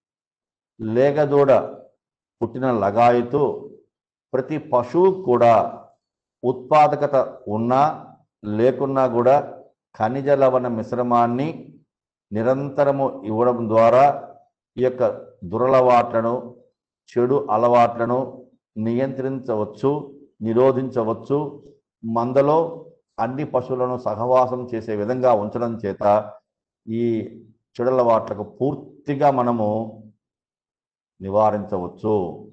లేగదూడ పుట్టిన లగాయతు ప్రతి పశువు కూడా ఉత్పాదకత ఉన్నా లేకున్నా కూడా ఖనిజ లవణ మిశ్రమాన్ని నిరంతరము ఇవ్వడం ద్వారా ఈ యొక్క దురలవాట్లను చెడు అలవాట్లను నియంత్రించవచ్చు నిరోధించవచ్చు మందలో అన్ని పశువులను సహవాసం చేసే విధంగా ఉంచడం చేత ఈ చెడు అలవాట్లకు పూర్తిగా మనము నివారించవచ్చు